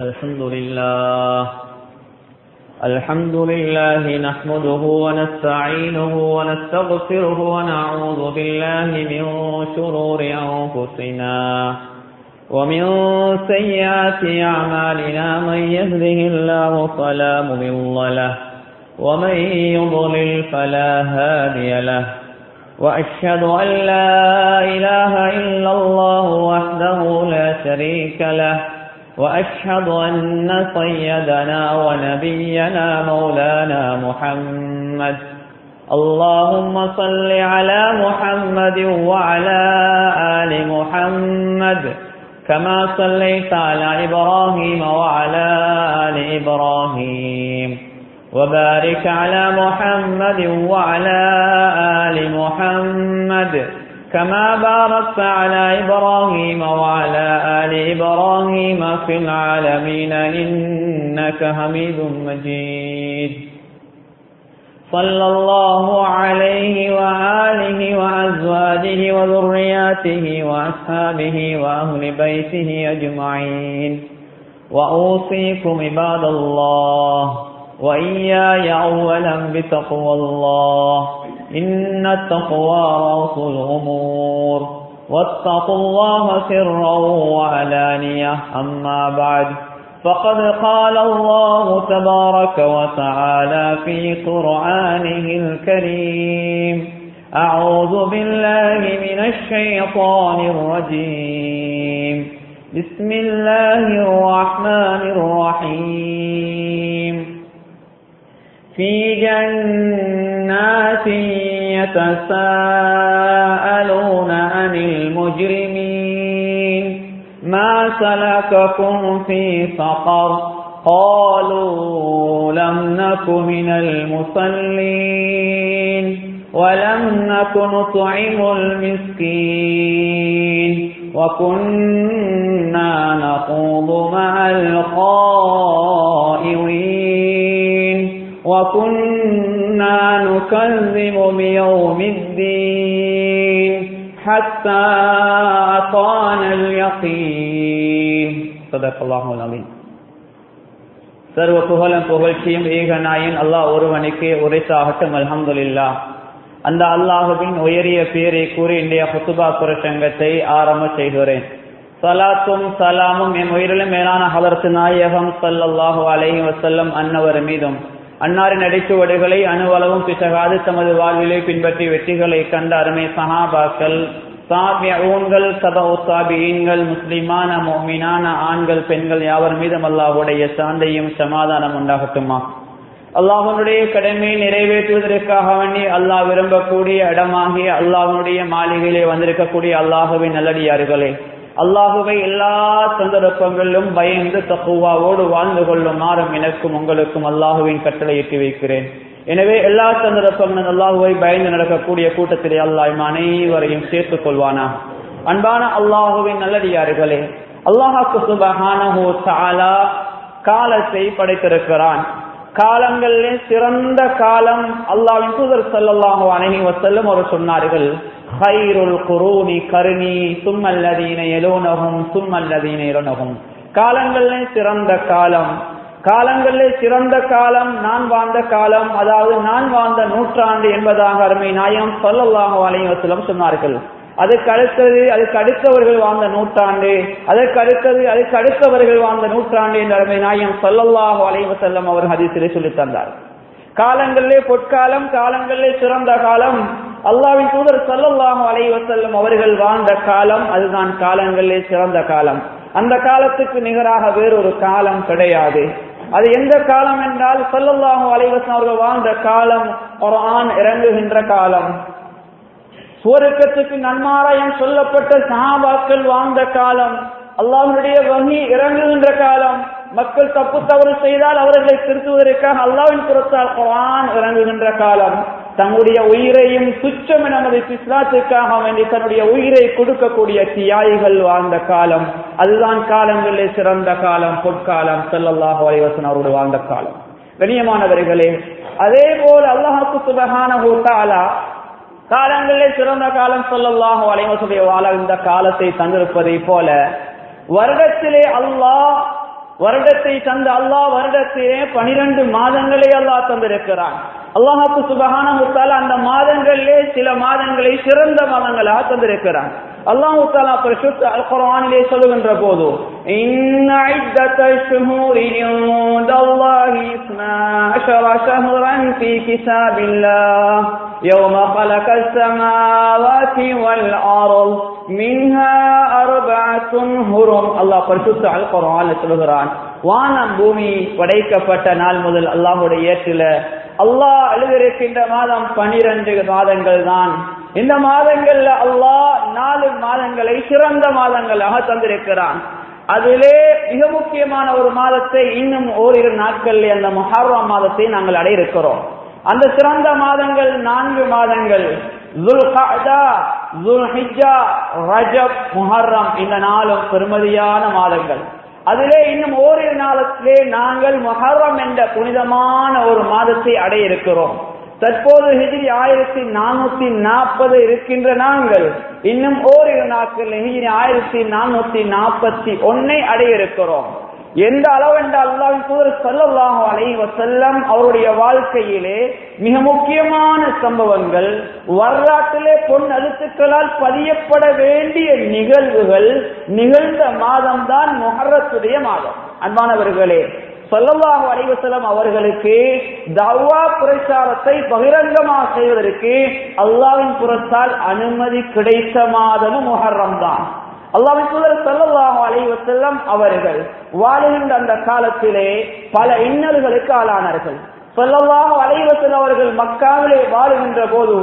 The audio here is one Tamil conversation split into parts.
الحمد لله الحمد لله نحمده ونستعينه ونستغفره ونعوذ بالله من شرور أنفسنا ومن سيئات أعمالنا من يهده الله فلا مضل له ومن يضلل فلا هادي له وأشهد أن لا إله إلا الله وحده لا شريك له وأشهد أن سيدنا ونبينا مولانا محمد اللهم صل على محمد وعلى آل محمد كما صليت على إبراهيم وعلى آل إبراهيم وبارك على محمد وعلى آل محمد كما باركت على إبراهيم وعلى آل إبراهيم في العالمين إنك حميد مجيد صلى الله عليه وآله وأزواجه وذرياته وأصحابه وأهل بيته أجمعين وأوصيكم عباد الله وإياي أولا بتقوى الله إن التقوى رأس الأمور واتقوا الله سرا وعلانية أما بعد فقد قال الله تبارك وتعالى في قرآنه الكريم أعوذ بالله من الشيطان الرجيم بسم الله الرحمن الرحيم في جنات يتساءلون عن المجرمين ما سلككم في سقر قالوا لم نك من المصلين ولم نك نطعم المسكين وكنا نخوض مع الخائرين وكنا نكذب بيوم الدين حتى أطانا اليقين صدق الله العظيم சர்வ புகழும் புகழ்ச்சியும் ஏக நாயன் அல்லாஹ் ஒருவனுக்கு உரைத்தாகட்டும் அல்ஹம்துலில்லா அந்த அல்லாஹுவின் உயரிய பேரை கூறி இன்றைய புத்துபா புரசங்கத்தை ஆரம்ப செய்கிறேன் சலாத்தும் சலாமும் என் உயிரிலும் மேலான ஹலர்த்து நாயகம் சல்லல்லாஹு அலைஹி வசல்லம் அன்னவர் மீதும் அன்னாரின் அடிச்சுவடுகளை அணுவளவும் பிசகாது தமது வாழ்விலை பின்பற்றி வெற்றிகளை கண்ட அருமை சஹாபாக்கள் சாபியூன்கள் சபவுசாபியீன்கள் முஸ்லிமான மோமினான ஆண்கள் பெண்கள் யாவர் மீதும் அல்லாஹுடைய சாந்தையும் சமாதானம் உண்டாகட்டுமா அல்லாஹனுடைய கடமையை நிறைவேற்றுவதற்காக வேண்டி அல்லாஹ் விரும்பக்கூடிய இடமாகிய அல்லாஹனுடைய மாளிகையிலே வந்திருக்கக்கூடிய அல்லாஹுவின் நல்லடியார்களே அல்லாஹுவை எல்லா சந்தர்ப்பங்களிலும் பயந்து தக்குவாவோடு வாழ்ந்து கொள்ளுமாறும் எனக்கும் உங்களுக்கும் அல்லாஹுவின் கட்டளை எட்டி வைக்கிறேன் எனவே எல்லா சந்தர்ப்பங்களும் அல்லாஹுவை பயந்து நடக்கக்கூடிய கூட்டத்திலே அல்லாஹ் அனைவரையும் சேர்த்துக் கொள்வானா அன்பான அல்லாஹுவின் நல்லடியார்களே அல்லாஹாக்கு சுபஹானஹோ தாலா காலத்தை படைத்திருக்கிறான் காலங்களிலே சிறந்த காலம் அல்லாவின் தூதர் சல்லாஹு அணகி வசல்லும் அவர் சொன்னார்கள் ஹைருல் குரூனி கருணி சும்மல்லதீன எலோனகும் சும்மல்லதீன எலோனகும் காலங்களிலே சிறந்த காலம் காலங்களிலே சிறந்த காலம் நான் வாழ்ந்த காலம் அதாவது நான் வாழ்ந்த நூற்றாண்டு என்பதாக அருமை நாயம் சொல்லல்லாஹு அலைவசலம் சொன்னார்கள் அதுக்கு அடுத்தது அதுக்கு அடுத்தவர்கள் வாழ்ந்த நூற்றாண்டு அதற்கு அடுத்தது அதுக்கு அடுத்தவர்கள் வாழ்ந்த நூற்றாண்டு என்ற அருமை நாயம் சொல்லல்லாஹு அலைவசல்லம் அவர் ஹதீசிலே சொல்லித் தந்தார் காலங்களிலே பொற்காலம் காலங்களிலே சிறந்த காலம் அல்லாவின் தூதர் சல்லல்லாஹு அலைவசல்லம் அவர்கள் வாழ்ந்த காலம் அதுதான் காலங்களிலே சிறந்த காலம் அந்த காலத்துக்கு நிகராக வேறொரு காலம் கிடையாது அது எந்த காலம் என்றால் சல்லல்லாஹு அலைவசம் அவர்கள் வாழ்ந்த காலம் ஒரு ஆண் இறங்குகின்ற காலம் சுவருக்கத்துக்கு நன்மாராயம் சொல்லப்பட்ட சஹாபாக்கள் வாழ்ந்த காலம் அல்லாஹனுடைய வகி இறங்குகின்ற காலம் மக்கள் தப்பு தவறு செய்தால் அவர்களை திருத்துவதற்காக அல்லாவின் புறத்தால் குரான் இறங்குகின்ற காலம் தன்னுடைய உயிரையும் துச்சம் நமது இஸ்லாத்துக்காக வேண்டி தன்னுடைய உயிரை கொடுக்கக்கூடிய தியாயிகள் வாழ்ந்த காலம் அதுதான் காலங்களிலே சிறந்த காலம் பொற்காலம் செல்லல்லாஹ் வரைவசன் அவரோடு வாழ்ந்த காலம் கண்ணியமானவர்களே அதே போல் அல்லாஹாக்கு சுபகான தாலா காலங்களிலே சிறந்த காலம் சொல்லல்லாஹு அலைவசுடைய வாழ இந்த காலத்தை தந்திருப்பதை போல வருடத்திலே அல்லாஹ் வருடத்தை தந்த அல்லாஹ் வருடத்திலே பனிரெண்டு மாதங்களை அல்லாஹ் தந்திருக்கிறான் அல்லாஹாக்கு சுபகான முத்தால அந்த மாதங்களிலே சில மாதங்களை சிறந்த மாதங்களாக தந்திருக்கிறான் அல்லாஹு தாலா பரிசுத்த அல் குர்ஆனிலே சொல்லுகின்ற போது இன்ன இத்தத ஷுஹூரி இன்தல்லாஹி இஸ்னா அஷர ஷஹ்ரன் ஃபீ கிதாபில்லாஹ் يوم خلق السماوات والأرض منها أربعة هرم الله பரிசுத்த அல் குர்ஆன் சொல்லுகிறான் வானம் பூமி படைக்கப்பட்ட நாள் முதல் அல்லாஹ்வுடைய ஏற்றில அல்லாஹ் எழுதியிருக்கின்ற மாதம் பனிரெண்டு மாதங்கள் தான் இந்த மாதங்கள்ல அல்லாஹ் நாலு மாதங்களை சிறந்த மாதங்களாக தந்திருக்கிறான் அதிலே மிக முக்கியமான ஒரு மாதத்தை இன்னும் ஓரிரு நாட்களில் அந்த முஹர்ரம் மாதத்தை நாங்கள் அடையிருக்கிறோம் அந்த சிறந்த மாதங்கள் நான்கு மாதங்கள் ரஜப் முஹர்ரம் இந்த நாளும் பெருமதியான மாதங்கள் அதிலே இன்னும் ஓரிரு நாளத்திலே நாங்கள் மொஹர்ரம் என்ற புனிதமான ஒரு மாதத்தை அடைய இருக்கிறோம் தற்போது ஹிஜிரி ஆயிரத்தி நானூத்தி நாற்பது இருக்கின்ற நாங்கள் இன்னும் ஓரிரு நாட்கள் ஹிஜிரி ஆயிரத்தி நானூத்தி நாற்பத்தி ஒன்னை அடைய இருக்கிறோம் எந்த அளவென்ற அல்லாவின் தூதர் சல்லல்லாஹு அலைஹி வஸல்லம் அவருடைய வாழ்க்கையிலே மிக முக்கியமான சம்பவங்கள் வரலாற்றிலே பொன் எழுத்துக்களால் பதியப்பட வேண்டிய நிகழ்வுகள் நிகழ்ந்த மாதம்தான் மொஹரத்துடைய மாதம் அன்பானவர்களே சொல்லல்லாஹு அலைவசலம் அவர்களுக்கு தவா பிரச்சாரத்தை பகிரங்கமாக செய்வதற்கு அல்லாவின் புறத்தால் அனுமதி கிடைத்த மாதமும் முஹர்ரம் தான் அல்லாவின் தூதர் சல்லல்லாஹு அலைஹி வஸல்லம் அவர்கள் வாழுகின்ற அந்த காலத்திலே பல இன்னல்களுக்கு ஆளானார்கள் சல்லல்லாஹு அலைஹி வஸல்லம் அவர்கள் மக்காவிலே வாழுகின்ற போது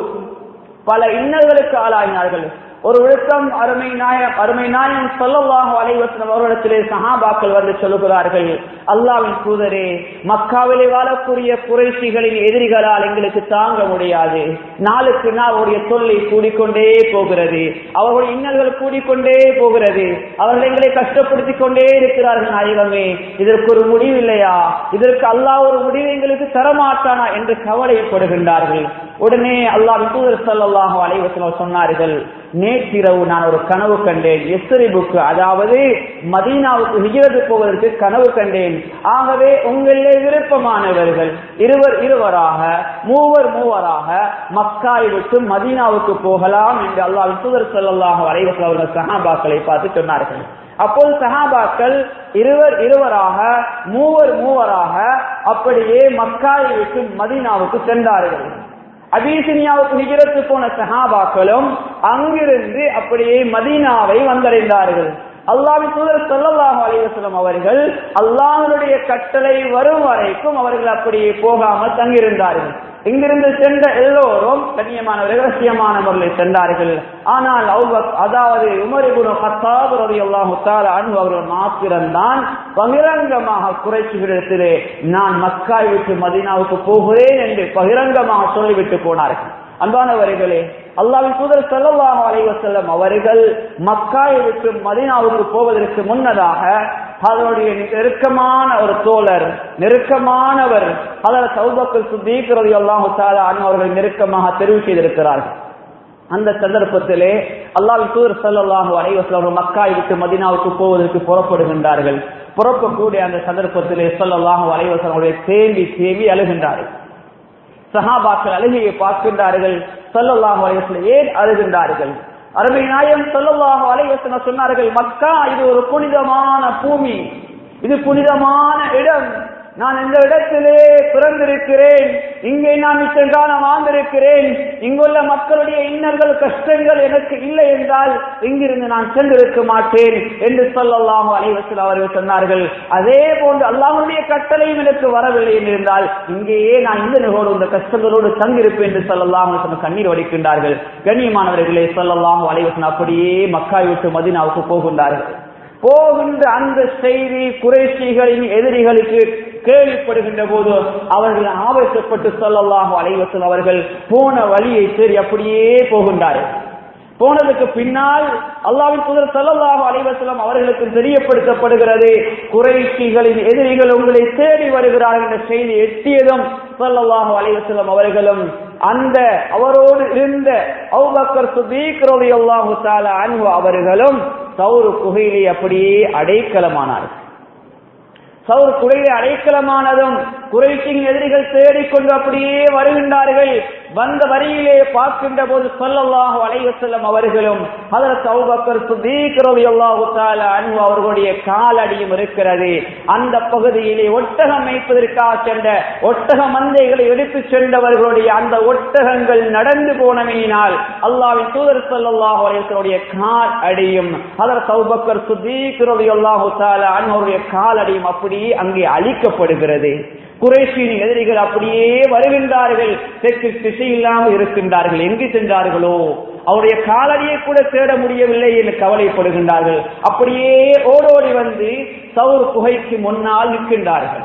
பல இன்னல்களுக்கு ஆளாயினார்கள் ஒரு விழுத்தம் அருமை நாயம் அருமை நாயம் சொல்லல்லாஹு அலைவசனம் அவர்களிடத்திலே சஹாபாக்கள் வந்து சொல்லுகிறார்கள் அல்லாவின் தூதரே மக்காவிலே வாழக்கூடிய குறைசிகளின் எதிரிகளால் எங்களுக்கு தாங்க முடியாது நாளுக்கு நாள் அவருடைய தொல்லை கூடிக்கொண்டே போகிறது அவர்களுடைய இன்னல்கள் கூடிக்கொண்டே போகிறது அவர்கள் எங்களை கஷ்டப்படுத்திக் கொண்டே இருக்கிறார்கள் நாயகமே இதற்கு ஒரு முடிவு இல்லையா இதற்கு அல்லாஹ் ஒரு முடிவு எங்களுக்கு தரமாட்டானா என்று கவலைப்படுகின்றார்கள் உடனே அல்லாஹ் தூதர் சல்லாஹு அலைவசனம் சொன்னார்கள் நேற்றிரவு நான் ஒரு கனவு கண்டேன் எஸ்ரிபுக்கு அதாவது மதீனாவுக்கு ஹிஜரத்து போவதற்கு கனவு கண்டேன் ஆகவே உங்களிலே விருப்பமானவர்கள் இருவர் இருவராக மூவர் மூவராக மக்காய் விட்டு மதீனாவுக்கு போகலாம் என்று அல்லாஹ் தூதர் சல்லாஹு அலைவசம் அவர்கள் சஹாபாக்களை பார்த்து சொன்னார்கள் அப்போது சஹாபாக்கள் இருவர் இருவராக மூவர் மூவராக அப்படியே மக்காயை விட்டு மதீனாவுக்கு சென்றார்கள் அபீசினியாவுக்கு ஹிஜரத்து போன சஹாபாக்களும் அங்கிருந்து அப்படியே மதீனாவை வந்தடைந்தார்கள் அல்லாவின் தூதர் சொல்லல்லாஹு அலிவசலம் அவர்கள் அல்லாஹனுடைய கட்டளை வரும் வரைக்கும் அவர்கள் அப்படியே போகாமல் தங்கியிருந்தார்கள் இங்கிருந்து சென்ற எல்லோரும் கண்ணியமானவர்கள் ரகசியமான முறையில் சென்றார்கள் ஆனால் அதாவது உமரிபுன ஹத்தாப் ரவி அல்லாஹு அன்பு அவர்கள் மாத்திரம்தான் பகிரங்கமாக குறைச்சிகளிடத்திலே நான் மக்காய் விட்டு மதீனாவுக்கு போகிறேன் என்று பகிரங்கமாக சொல்லிவிட்டு போனார்கள் அன்பானவர்களே அல்லாவின் தூதர் செல்லல்லாஹு அலைவசல்லம் அவர்கள் மக்காயை விட்டு மதீனாவுக்கு போவதற்கு முன்னதாக அதனுடைய நெருக்கமான ஒரு தோழர் நெருக்கமானவர் அதில் சௌபக்கல் சுத்தீக்கிறது எல்லாம் அவர்கள் நெருக்கமாக தெரிவு செய்திருக்கிறார்கள் அந்த சந்தர்ப்பத்திலே அல்லாவின் தூதர் சல்லாஹு அலைவசல் அவர்கள் மக்காய் விட்டு மதினாவுக்கு போவதற்கு புறப்படுகின்றார்கள் புறப்படக்கூடிய அந்த சந்தர்ப்பத்திலே சொல்லல்லாஹு அலைவசல் அவர்களை தேம்பி தேம்பி அழுகின்றார்கள் சஹாபாக்கள் அழுகையை பார்க்கின்றார்கள் சொல்லல்லாஹு அலைவசல் ஏன் அழுகின்றார்கள் அருமை நாயம் சொல்லல்லாஹு அலைவசன சொன்னார்கள் மக்கா இது ஒரு புனிதமான பூமி இது புனிதமான இடம் நான் இந்த இடத்திலே பிறந்திருக்கிறேன் இங்கே நான் இத்தங்காலம் வாழ்ந்திருக்கிறேன் இங்குள்ள மக்களுடைய இன்னல்கள் கஷ்டங்கள் எனக்கு இல்லை என்றால் இங்கிருந்து நான் சென்றிருக்க மாட்டேன் என்று சொல்லலாம் அலைவசல் அவர்கள் சொன்னார்கள் அதே போன்று அல்லாஹனுடைய கட்டளையும் எனக்கு வரவில்லை என்றிருந்தால் இங்கேயே நான் இந்த நிகழ்வு இந்த கஷ்டங்களோடு தங்கியிருப்பேன் என்று சொல்லலாம் சொன்ன கண்ணீர் வடிக்கின்றார்கள் கண்ணியமானவர்களே சொல்லலாம் அலைவசன் அப்படியே மக்காய் விட்டு மதினாவுக்கு போகின்றார்கள் போகின்ற அந்த செய்தி குறைசிகளின் எதிரிகளுக்கு கேள்விப்படுகின்ற போது அவர்கள் ஆவேசப்பட்டு சொல்லலாம் அலைவசம் அவர்கள் போன வழியை தேடி அப்படியே போகின்றார்கள் போனதுக்கு பின்னால் அல்லாவின் புதர் சல்லல்லாஹு அலைவசலம் அவர்களுக்கு தெரியப்படுத்தப்படுகிறது குறைசிகளின் எதிரிகள் உங்களை தேடி வருகிறார்கள் என்ற செய்தி எட்டியதும் சல்லல்லாஹு அலைவசலம் அவர்களும் அந்த அவரோடு இருந்த அவுபக்கர் சுதீக் ரலியல்லாஹு தஆலா அன்ஹு அவர்களும் சௌரு குகையிலே அப்படியே அடைக்கலமானார்கள் சவுர் குறையை அடைக்கலமானதும் குறைசின் எதிரிகள் தேடிக்கொண்டு அப்படியே வருகின்றார்கள் வந்த வரியிலே பார்க்கின்ற போது சொல்லல்லாஹு அலைவசல்லம் அவர்களும் அதற்கு அவுபக்கர் சுதீக்கிறது அல்லாஹு அன்பு அவர்களுடைய காலடியும் இருக்கிறது அந்த பகுதியிலே ஒட்டகம் மேய்ப்பதற்காக சென்ற ஒட்டக மந்தைகளை எடுத்து சென்றவர்களுடைய அந்த ஒட்டகங்கள் நடந்து போனமையினால் அல்லாவின் தூதர் சொல்லல்லாஹு அலைவசனுடைய கால் அடியும் அதற்கு அவுபக்கர் சுதீக்கிறது அல்லாஹு அன்பருடைய கால் அடியும் அப்படியே அங்கே அழிக்கப்படுகிறது குறைஷின் எதிரிகள் அப்படியே வருகின்றார்கள் தெற்கு திசை இல்லாமல் இருக்கின்றார்கள் எங்கு சென்றார்களோ அவருடைய காலடியை கூட தேட முடியவில்லை என்று கவலைப்படுகின்றார்கள் அப்படியே ஓடோடி வந்து சவுர் குகைக்கு முன்னால் நிற்கின்றார்கள்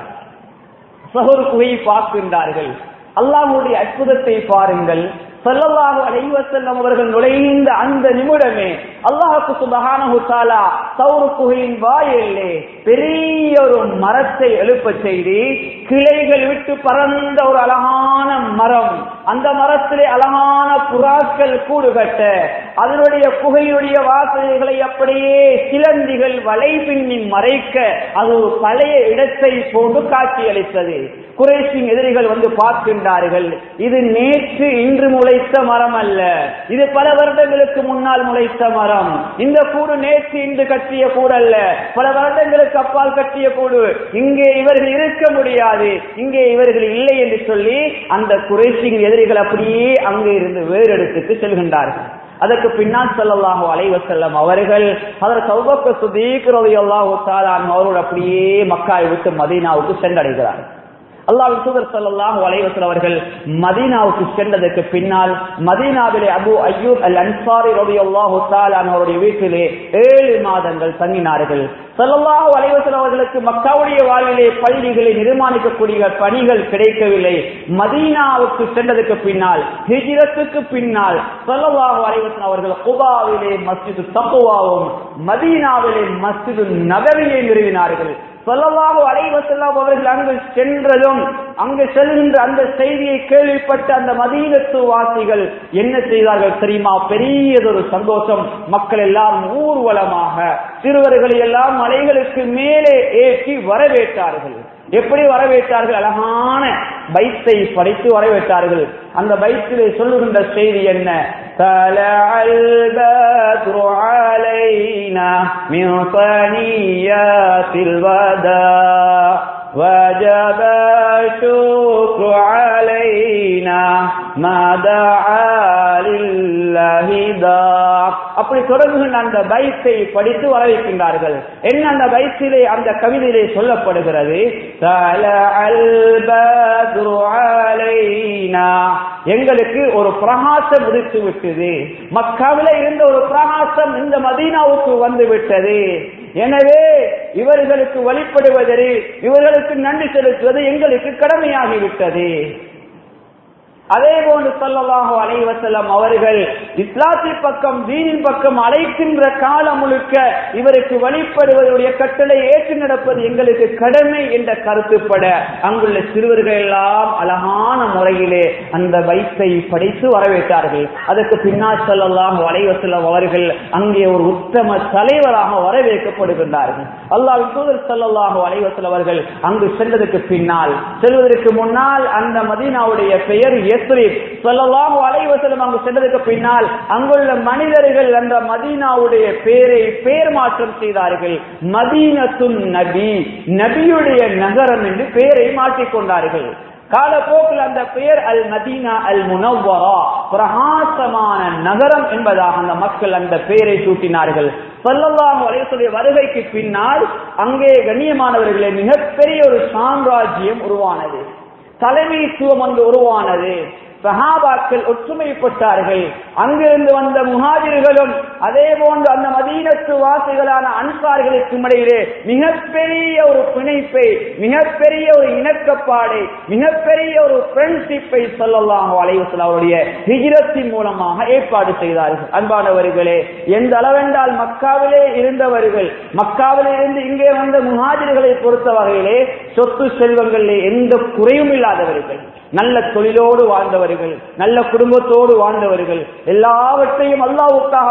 சவுர் குகையை பார்க்கின்றார்கள் அல்லாஹுடைய அற்புதத்தை பாருங்கள் சல்லல்லாஹு அலைஹி வஸல்லம் அவர்கள் நுழைந்த அந்த நிமிடமே அல்லாஹ்வுக்கு சுப்ஹானஹு தஆலா சௌரு குகையின் வாயிலே பெரிய ஒரு மரத்தை எழுப்ப செய்து கிளைகள் விட்டு பறந்த ஒரு அழகான மரம் அந்த மரத்திலே அழகான புறாக்கள் கூடு கட்ட அதனுடைய குகையுடைய வாசல்களை அப்படியே சிலந்திகள் வலை பின்னி மறைக்க அது ஒரு பழைய இடத்தை போன்று காட்சியளித்தது குறைஷின் எதிரிகள் வந்து பார்க்கின்றார்கள் இது நேற்று இன்று முளைத்த மரம் அல்ல இது பல வருடங்களுக்கு முன்னால் முளைத்த மரம் இந்த கூடு நேற்று இன்று கட்டிய கூடு அல்ல பல வருடங்களுக்கு அப்பால் கட்டிய கூடு இங்கே இவர்கள் இருக்க முடியாது இங்கே இவர்கள் இல்லை என்று சொல்லி அந்த குறைஷின் எதிரிகள் அப்படியே அங்கே இருந்து வேறு இடத்துக்கு செல்கின்றார்கள் அதற்கு பின்னால் செல்லல்லாஹோ அலைவசல்லம் அவர்கள் அதற்கு சௌபக்க சுதீக்கிறது அல்லாஹோ அவரோடு அப்படியே மக்காவை விட்டு மதீனாவுக்கு சென்றடைகிறார்கள் அல்லாஹ் தூதர் சல்லாஹு அலைவசல் அவர்கள் மதீனாவுக்கு சென்றதற்கு பின்னால் மதீனாவிலே அபு அய்யூப் அல் அன்சாரி ரவி அல்லாஹு அவருடைய வீட்டிலே ஏழு மாதங்கள் தங்கினார்கள் சல்லல்லாஹு அலைவசல் அவர்களுக்கு மக்காவுடைய வாழ்விலே பள்ளிகளை நிர்மாணிக்கக்கூடிய பணிகள் கிடைக்கவில்லை மதீனாவுக்கு சென்றதற்கு பின்னால் ஹிஜிரத்துக்கு பின்னால் சல்லல்லாஹு அலைவசல் அவர்கள் குபாவிலே மஸ்ஜிது தப்புவாவும் மதீனாவிலே மஸ்ஜிது நகரியை நிறுவினார்கள் சொல்லலாக அலைவசல்லாம் அவர்கள் அங்கு சென்றதும் அங்கு செல்கின்ற அந்த செய்தியை கேள்விப்பட்ட அந்த மதீனத்து வாசிகள் என்ன செய்தார்கள் தெரியுமா பெரியதொரு சந்தோஷம் மக்கள் எல்லாம் ஊர்வலமாக சிறுவர்களை எல்லாம் மலைகளுக்கு மேலே ஏற்றி வரவேற்றார்கள் எப்படி வரவேற்றார்கள் அழகான பைத்தை படைத்து வரவேற்றார்கள் அந்த பைத்திலே சொல்லுகின்ற செய்தி என்ன طلع البدر علينا من ثنيات الوداع وجب الشكر علينا ما دعا لله داع அப்படி தொடங்குகின்ற அந்த பைத்தை படித்து வரவேற்கின்றார்கள் என்ன அந்த பைத்திலே அந்த கவிதையிலே சொல்லப்படுகிறது எங்களுக்கு ஒரு பிரகாசம் உதித்து விட்டது மக்காவில இருந்த ஒரு பிரகாசம் இந்த மதீனாவுக்கு வந்து விட்டது எனவே இவர்களுக்கு வழிபடுவதற்கு இவர்களுக்கு நன்றி செலுத்துவது எங்களுக்கு கடமையாகிவிட்டது அதே போன்று சொல்லலாக அலைவசலம் அவர்கள் இஸ்லாத்தி பக்கம் தீனின் பக்கம் அழைக்கின்ற காலம் முழுக்க இவருக்கு வழிபடுவதுடைய கட்டளை ஏற்று நடப்பது எங்களுக்கு கடமை என்ற கருத்துப்பட அங்குள்ள சிறுவர்கள் எல்லாம் அழகான முறையிலே அந்த வைத்தை படித்து வரவேற்றார்கள் அதற்கு பின்னால் சொல்லலாம் அலைவசலம் அவர்கள் அங்கே ஒரு உத்தம தலைவராக வரவேற்கப்படுகின்றார்கள் அல்லாஹ் தூதர் சொல்லலாக அலைவசல் அவர்கள் அங்கு சென்றதற்கு பின்னால் செல்வதற்கு முன்னால் அந்த மதீனாவுடைய பெயர் எஸ்ரீப் சொல்லலாம் அலைவசலம் அங்கு சென்றதுக்கு பின்னால் அங்குள்ள மனிதர்கள் அந்த மதீனாவுடைய பேரை பேர் மாற்றம் செய்தார்கள் மதீனத்துன் நபி நபியுடைய நகரம் என்று பெயரை மாற்றிக்கொண்டார்கள் காலப்போக்கில் அந்த பெயர் அல் மதீனா அல் முனவரா பிரகாசமான நகரம் என்பதாக அந்த மக்கள் அந்த பெயரை சூட்டினார்கள் சொல்லலாம் வலையத்துடைய வருகைக்கு பின்னால் அங்கே கண்ணியமானவர்களே மிகப்பெரிய ஒரு சாம்ராஜ்யம் உருவானது தலைமைத்துவம் அங்கு உருவானது சஹாபாக்கள் ஒற்றுமைப்பட்டார்கள் அங்கிருந்து வந்த முஹாஜிர்களும் அதே போன்று அந்த மதீனத்து வாசிகளான அன்சார்களுக்கு இடையிலே மிகப்பெரிய ஒரு பிணைப்பை மிகப்பெரிய ஒரு இணக்கப்பாடை மிகப்பெரிய ஒரு ஃப்ரெண்ட்ஷிப்பை சொல்லலாம் அலைவசல் அவருடைய ஹிஜிரத்தின் மூலமாக ஏற்பாடு செய்தார்கள் அன்பானவர்களே எந்த அளவென்றால் மக்காவிலே இருந்தவர்கள் மக்காவிலே இருந்து இங்கே வந்த முஹாஜிர்களை பொறுத்த வகையிலே சொத்து செல்வங்களிலே எந்த குறையும் இல்லாதவர்கள் நல்ல தொழிலோடு வாழ்ந்தவர்கள் நல்ல குடும்பத்தோடு வாழ்ந்தவர்கள் எல்லாவற்றையும் அல்லாவுக்காக விட்டுவிட்டு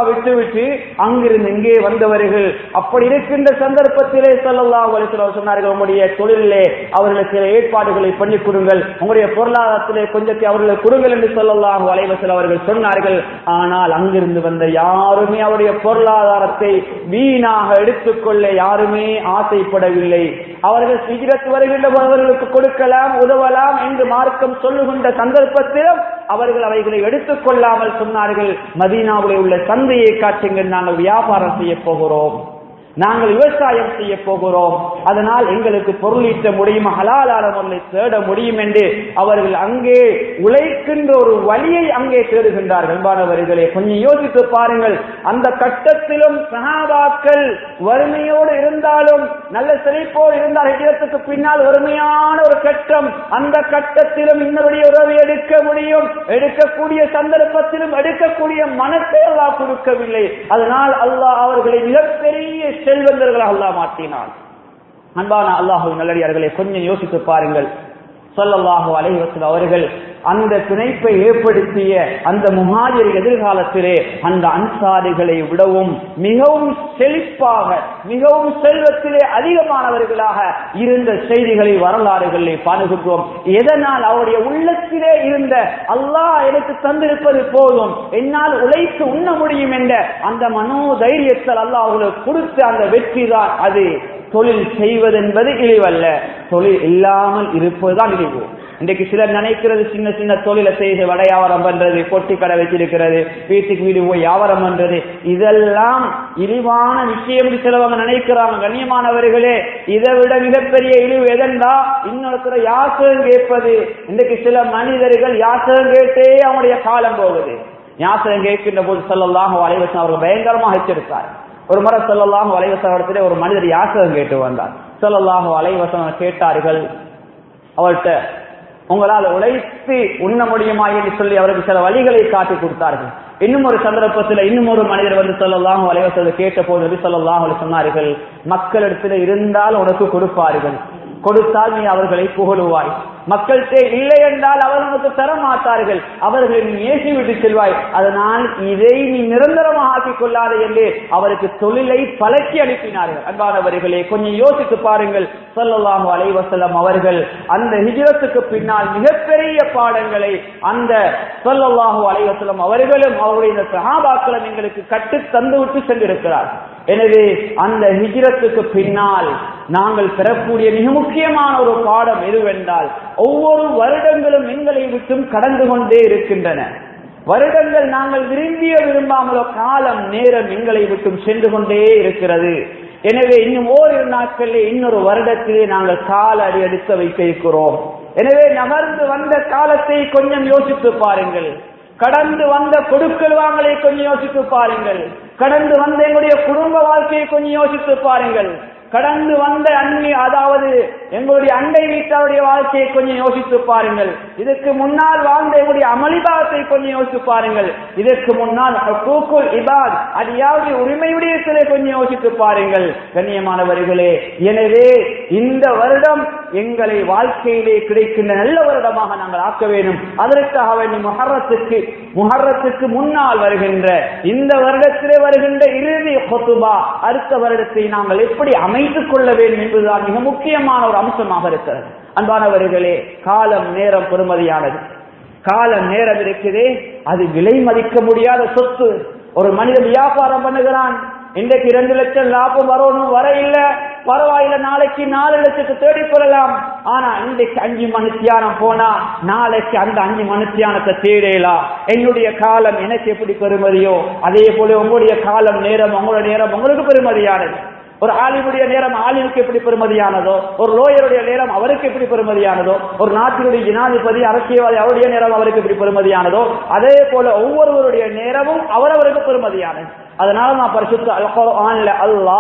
விட்டுவிட்டு அங்கிருந்து இங்கே வந்தவர்கள் அப்படி இருக்கின்ற சந்தர்ப்பத்திலே சொல்லல்லா வலிசுவர் சொன்னார்கள் உங்களுடைய தொழிலே அவர்களுக்கு சில ஏற்பாடுகளை பண்ணி கொடுங்கள் உங்களுடைய பொருளாதாரத்திலே கொஞ்சத்தை அவர்களுக்கு கொடுங்கள் என்று சொல்லலாம் வலைவசல் அவர்கள் சொன்னார்கள் ஆனால் அங்கிருந்து வந்த யாருமே அவருடைய பொருளாதாரத்தை வீணாக எடுத்துக்கொள்ள யாருமே ஆசைப்படவில்லை அவர்கள் சிகிரத்து வருகின்றவர்களுக்கு கொடுக்கலாம் உதவலாம் என்று மார்க்கம் சொல்லுகின்ற சந்தர்ப்பத்திலும் அவர்கள் அவைகளை எடுத்துக் கொள்ளாமல் சொன்னார்கள் மதீனாவிலே உள்ள சந்தையை காட்டுங்கள் நாங்கள் வியாபாரம் செய்ய போகிறோம் நாங்கள் விவசாயம் செய்ய போகிறோம் அதனால் எங்களுக்கு பொருள் ஈட்ட முடியும் ஹலாலான முறையை தேட முடியும் என்று அவர்கள் அங்கே உழைக்கின்ற ஒரு வழியை அங்கே தேடுகின்றார்கள் அன்பானவர்களே கொஞ்சம் யோசித்து பாருங்கள் அந்த கட்டத்திலும் சகாபாக்கள் வறுமையோடு இருந்தாலும் நல்ல செழிப்போடு இருந்தால் ஹிஜரத்துக்கு பின்னால் வறுமையான ஒரு கட்டம் அந்த கட்டத்திலும் இன்னபடி உறவு எடுக்க முடியும் எடுக்கக்கூடிய சந்தர்ப்பத்திலும் எடுக்கக்கூடிய மனத்தை அல்லாஹ் கொடுக்கவில்லை அதனால் அல்லாஹ் அவர்களை மிகப்பெரிய செல்வந்தர்களாக அல்லாஹ் மாற்றினான் அன்பான அல்லாஹு நல்லடியார்களே கொஞ்சம் யோசித்து பாருங்கள் சொல்லல்லாஹு அலைவசல் அவர்கள் அந்த பிணைப்பை ஏற்படுத்திய அந்த முஹாஜர் எதிர்காலத்திலே அந்த அன்சாரிகளை விடவும் மிகவும் செழிப்பாக மிகவும் செல்வத்திலே அதிகமானவர்களாக இருந்த செய்திகளை வரலாறுகளிலே பாடுகின்றோம் எதனால் அவருடைய உள்ளத்திலே இருந்த அல்லாஹ் எனக்கு தந்திருப்பது போதும் என்னால் உழைத்து உண்ண முடியும் என்ற அந்த மனோ தைரியத்தில் அல்லாஹ் அவர்களுக்கு கொடுத்த அந்த வெற்றி தான் அது தொழில் செய்வதென்பது இழிவல்ல தொழில் இல்லாமல் இருப்பதுதான் இழிவு இன்றைக்கு சிலர் நினைக்கிறது சின்ன சின்ன தொழிலை செய்து வடை வியாபாரம் பண்றது பொட்டி கடை வச்சிருக்கிறது வீட்டுக்கு வீடு போய் வியாபாரம் பண்றது இதெல்லாம் இழிவான விஷயம் என்று சிலவங்க நினைக்கிறாங்க கண்ணியமானவர்களே இதை விட மிகப்பெரிய இழிவு எதென்றா இன்னொருத்தர யாசகம் கேட்பது இன்றைக்கு சில மனிதர்கள் யாசகம் கேட்டே அவனுடைய காலம் போகுது யாசகம் கேட்கின்ற போது சொல்லலாம் அலைவசம் அவர்கள் பயங்கரமாக எச்சரித்தார் ஒரு முறை சொல்லலாம் அலைவசத்திலே ஒரு மனிதர் யாசகம் கேட்டு வந்தார் சொல்லலாம் அலைவசம் கேட்டார்கள் அவர்கிட்ட உங்களால் உழைத்து உண்ண முடியுமா என்று சொல்லி அவருக்கு சில வழிகளை காட்டி கொடுத்தார்கள் இன்னும் ஒரு சந்தர்ப்பத்தில் இன்னும் ஒரு மனிதர் வந்து சொல்லலாம் அலைவசத்தை கேட்ட போது சொல்லலாம் சொன்னார்கள் மக்களிடத்தில் இருந்தால் உனக்கு கொடுப்பார்கள் கொடுத்தால் நீ அவர்களை புகழுவாய் மக்கள்கிட்ட இல்லை என்றால் அவர் உனக்கு தர மாட்டார்கள் அவர்களை நீ ஏசி விட்டு செல்வாய் அதனால் இதை நீ நிரந்தரமாக ஆக்கிக் கொள்ளாத என்று அவருக்கு தொழிலை பழக்கி அனுப்பினார்கள் அன்பானவர்களே கொஞ்சம் யோசித்து பாருங்கள் சொல்லலாம் அலைவசலம் அவர்கள் அந்த ஹிஜரத்துக்கு பின்னால் மிகப்பெரிய பாடங்களை அந்த சொல்லல்லாஹு அலைவசலம் அவர்களும் அவருடைய சகாபாக்களும் எங்களுக்கு கட்டு தந்து விட்டு சென்றிருக்கிறார் எனவே அந்த ஹிஜரத்துக்கு பின்னால் நாங்கள் பெறக்கூடிய மிக முக்கியமான ஒரு பாடம் எதுவென்றால் ஒவ்வொரு வருடங்களும் எங்களை விட்டும் கடந்து கொண்டே இருக்கின்றன வருடங்கள் நாங்கள் விரும்பிய விரும்பாமலோ காலம் நேரம் எங்களை விட்டும் சென்று கொண்டே இருக்கிறது எனவே இன்னும் ஓரிரு நாட்களிலே இன்னொரு வருடத்திலே நாங்கள் கால அடி எடுத்து வைக்க இருக்கிறோம் எனவே நகர்ந்து வந்த காலத்தை கொஞ்சம் யோசித்து பாருங்கள் கடந்து வந்த கொடுக்கல் வாங்கலை கொஞ்சம் யோசித்து பாருங்கள் கடந்து வந்த எங்களுடைய குடும்ப வாழ்க்கையை கொஞ்சம் யோசித்து பாருங்கள் கடந்து வந்த அந்நி அதாவது எங்களுடைய அண்டை வீட்டாருடைய வாழ்க்கையை கொஞ்சம் யோசித்து பாருங்கள் இதற்கு முன்னால் வாழ்ந்த எங்களுடைய அமளிபாகத்தை கொஞ்சம் யோசித்து பாருங்கள் இதற்கு முன்னால் கூக்குல் இபாத் அது யாருடைய உரிமை விடயத்திலே கொஞ்சம் யோசித்து பாருங்கள் கண்ணியமானவர்களே எனவே இந்த வருடம் எங்களை வாழ்க்கையிலே கிடைக்கின்ற நல்ல வருடமாக நாங்கள் ஆக்க வேண்டும் அதற்காக வேண்டி முஹர்ரத்துக்கு முஹர்ரத்துக்கு முன்னால் வருகின்ற இந்த வருடத்திலே வருகின்ற இறுதி கொத்துபா அடுத்த வருடத்தை நாங்கள் எப்படி அமைத்துக் கொள்ள வேண்டும் என்பதுதான் மிக முக்கியமான ஒரு அம்சமாக இருக்கிறது அன்பானவர்களே காலம் நேரம் பெறுமதியானது காலம் நேரம் இருக்குதே அது விலை மதிக்க முடியாத சொத்து ஒரு மனிதன் வியாபாரம் பண்ணுகிறான் இன்றைக்கு இரண்டு லட்சம் லாபம் வரணும் வர இல்ல பரவாயில்ல நாளைக்கு நாலு லட்சத்தை தேடிக் கொள்ளலாம் ஆனா இன்றைக்கு அஞ்சு மனுத்தியானம் போனா நாளைக்கு அந்த அஞ்சு மனுத்தியானத்தை தேடலாம் என்னுடைய காலம் எனக்கு எப்படி பெறுமதியோ அதே போல உங்களுடைய காலம் நேரம் உங்களுடைய நேரம் உங்களுக்கு பெறுமதியானது ஒரு ஆலிமுடைய நேரம் ஆலிமுக்கு எப்படி பெறுமதியானதோ ஒரு லோயருடைய நேரம் அவருக்கு எப்படி பெறுமதியானதோ ஒரு நாட்டினுடைய ஜனாதிபதி அரசியல்வாதி அவருடைய நேரம் அவருக்கு எப்படி பெறுமதியானதோ அதே போல ஒவ்வொருவருடைய நேரமும் அவரவருக்கு பெறுமதியானது அதனால நான் பரிசுத்த அல்குர்ஆன்ல அல்லாஹ்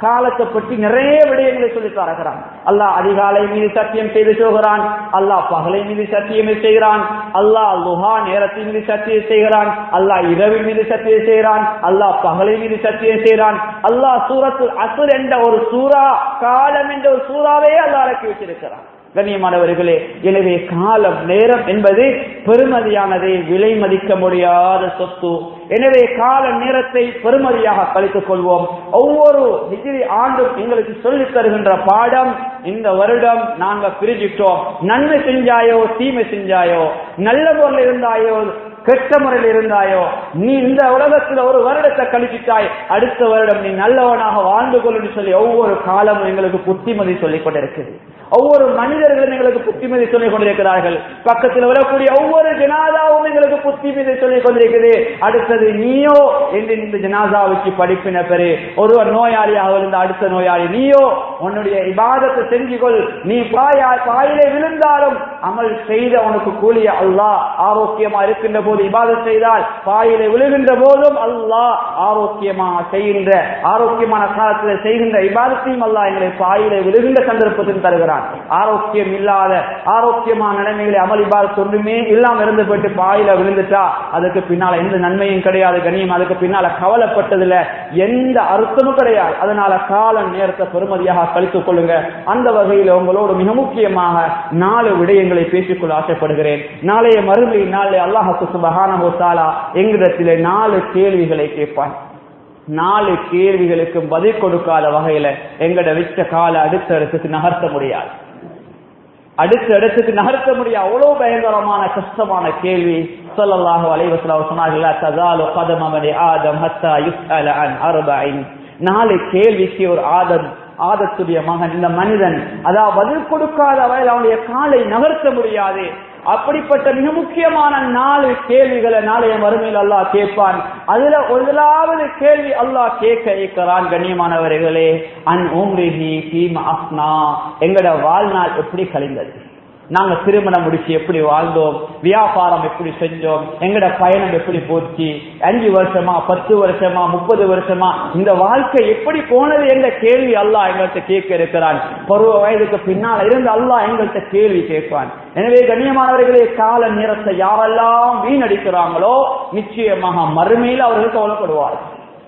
காலத்தை பற்றி நிறைய விடயங்களை சொல்லி தருகிறான் அல்லாஹ் அதிகாலை மீது சத்தியம் செய்து சொல்கிறான் அல்லாஹ் பகலை மீது சத்தியம் செய்கிறான் அல்லாஹ் லுஹா நேரத்தின் மீது சத்தியம் செய்கிறான் அல்லாஹ் இரவின் மீது சத்தியம் செய்கிறான் அல்லாஹ் பகலை மீது சத்தியம் செய்கிறான் அல்லாஹ் சூரத்துல் அசுர் என்ற ஒரு சூரா காலம் என்ற ஒரு சூறாவே அல்லாஹ் இறக்கி வச்சிருக்கிறான் கண்ணியமானவர்களே எனவே காலம் நேரம் என்பது பெருமதியானதை விலை மதிக்க முடியாத சொத்து எனவே கால நேரத்தை பெருமதியாக கழித்துக் கொள்வோம் ஒவ்வொரு டிகிரி ஆண்டும் எங்களுக்கு சொல்லித் தருகின்ற பாடம் இந்த வருடம் நாங்க பிரிஞ்சிட்டோம் நன்மை செஞ்சாயோ தீமை செஞ்சாயோ நல்ல பொருள் இருந்தாயோ கெட்ட முறையில் இருந்தாயோ நீ இந்த உலகத்தில் ஒரு வருடத்தை கழிச்சிட்டாய் அடுத்த வருடம் நீ நல்லவனாக வாழ்ந்து கொள்ளுன்னு சொல்லி ஒவ்வொரு காலமும் எங்களுக்கு புத்திமதி சொல்லிக் கொண்டிருக்குது ஒவ்வொரு மனிதர்களும் எங்களுக்கு புத்திமதி சொல்லிக் கொண்டிருக்கிறார்கள் பக்கத்தில் வரக்கூடிய ஒவ்வொரு ஜனாதாவும் எங்களுக்கு புத்திமதி சொல்லிக் கொண்டிருக்குது அடுத்தது நீயோ என்று இந்த ஜனாதாவுக்கு படிப்பின பெரு ஒருவர் நோயாளியாக இருந்த அடுத்த நோயாளி நீயோ உன்னுடைய இபாதத்தை செஞ்சு கொள் நீ பாயா பாயிலே விழுந்தாலும் அமல் செய்த உனக்கு கூலிய அல்லாஹ் ஆரோக்கியமா இருக்கின்ற போது இபாதத் செய்தால் பாயிலே விழுகின்ற போதும் அல்லாஹ் ஆரோக்கியமா செய்கின்ற ஆரோக்கியமான காலத்தில் செய்கின்ற இபாதத்தையும் அல்லாஹ் எங்களை பாயிலே விழுகின்ற சந்தர்ப்பத்தில் தருகிறான் ஆரோக்கியம் இல்லாத ஆரோக்கியமான நிலைமைகளை அமல் இபாதத் ஒன்றுமே இல்லாம இருந்து போயிட்டு பாயில விழுந்துட்டா அதுக்கு பின்னால எந்த நன்மையும் கிடையாது கண்ணியம் அதுக்கு பின்னால கவலைப்பட்டதுல எந்த அர்த்தமும் கிடையாது அதனால கால நேரத்தை பெருமதியாக கழித்துக் கொள்ளுங்க அந்த வகையில் உங்களோடு மிக முக்கியமாக நாலு விடயங்களை பேசிக்கொள்ள ஆசைப்படுகிறேன் நாளைய மறுமை நாளை அல்லாஹு சுபஹானஹு தஆலா எங்களிடத்திலே நாலு கேள்விகளை கேட்பான் நாலு கேள்விகளுக்கு பதில் கொடுக்காத வகையில எங்கட வச்ச கால அடுத்த இடத்துக்கு நகர்த்த முடியாது அடுத்த இடத்துக்கு நகர்த்த முடியாது அவ்வளவு பயங்கரமான கஷ்டமான கேள்வி சொல்லல்லாஹு அலைவசலாவு சொன்னார்கள் ததாலு கதமமனி ஆதம் ஹத்தா யுஸ்அல அன் அர்பஇன் நாலு கேள்விக்கு ஒரு ஆதம் ஆதத்துடைய மகன் இந்த மனிதன் அதாவது பதில் கொடுக்காத வகையில் அவனுடைய காலை நகர்த்த முடியாது அப்படிப்பட்ட மிக முக்கியமான நாலு கேள்விகளை நாளைய மறுமையில் அல்லாஹ் கேட்பான் அதுல முதலாவது கேள்வி அல்லாஹ் கேட்க இருக்கிறான் கண்ணியமானவர்களே அன் ஓம்ரிஹி கீம் அஸ்னா எங்கட வாழ்நாள் எப்படி கழிந்தது நாங்க திருமணம் முடிச்சு எப்படி வாழ்ந்தோம் வியாபாரம் எப்படி செஞ்சோம் எங்கட பயணம் எப்படி போச்சு அஞ்சு வருஷமா பத்து வருஷமா முப்பது வருஷமா இந்த வாழ்க்கை எப்படி போனது என்ற கேள்வி அல்லாஹ் எங்கள்கிட்ட கேட்க இருக்கிறான் பருவ வயதுக்கு பின்னால் இருந்து அல்லாஹ் எங்கள்கிட்ட கேள்வி கேட்பான் எனவே கண்ணியமானவர்களே கால நேரத்தை யாரெல்லாம் வீணடிக்கிறாங்களோ நிச்சயமாக மறுமையில் அவர்கள் கவலைப்படுவார்கள்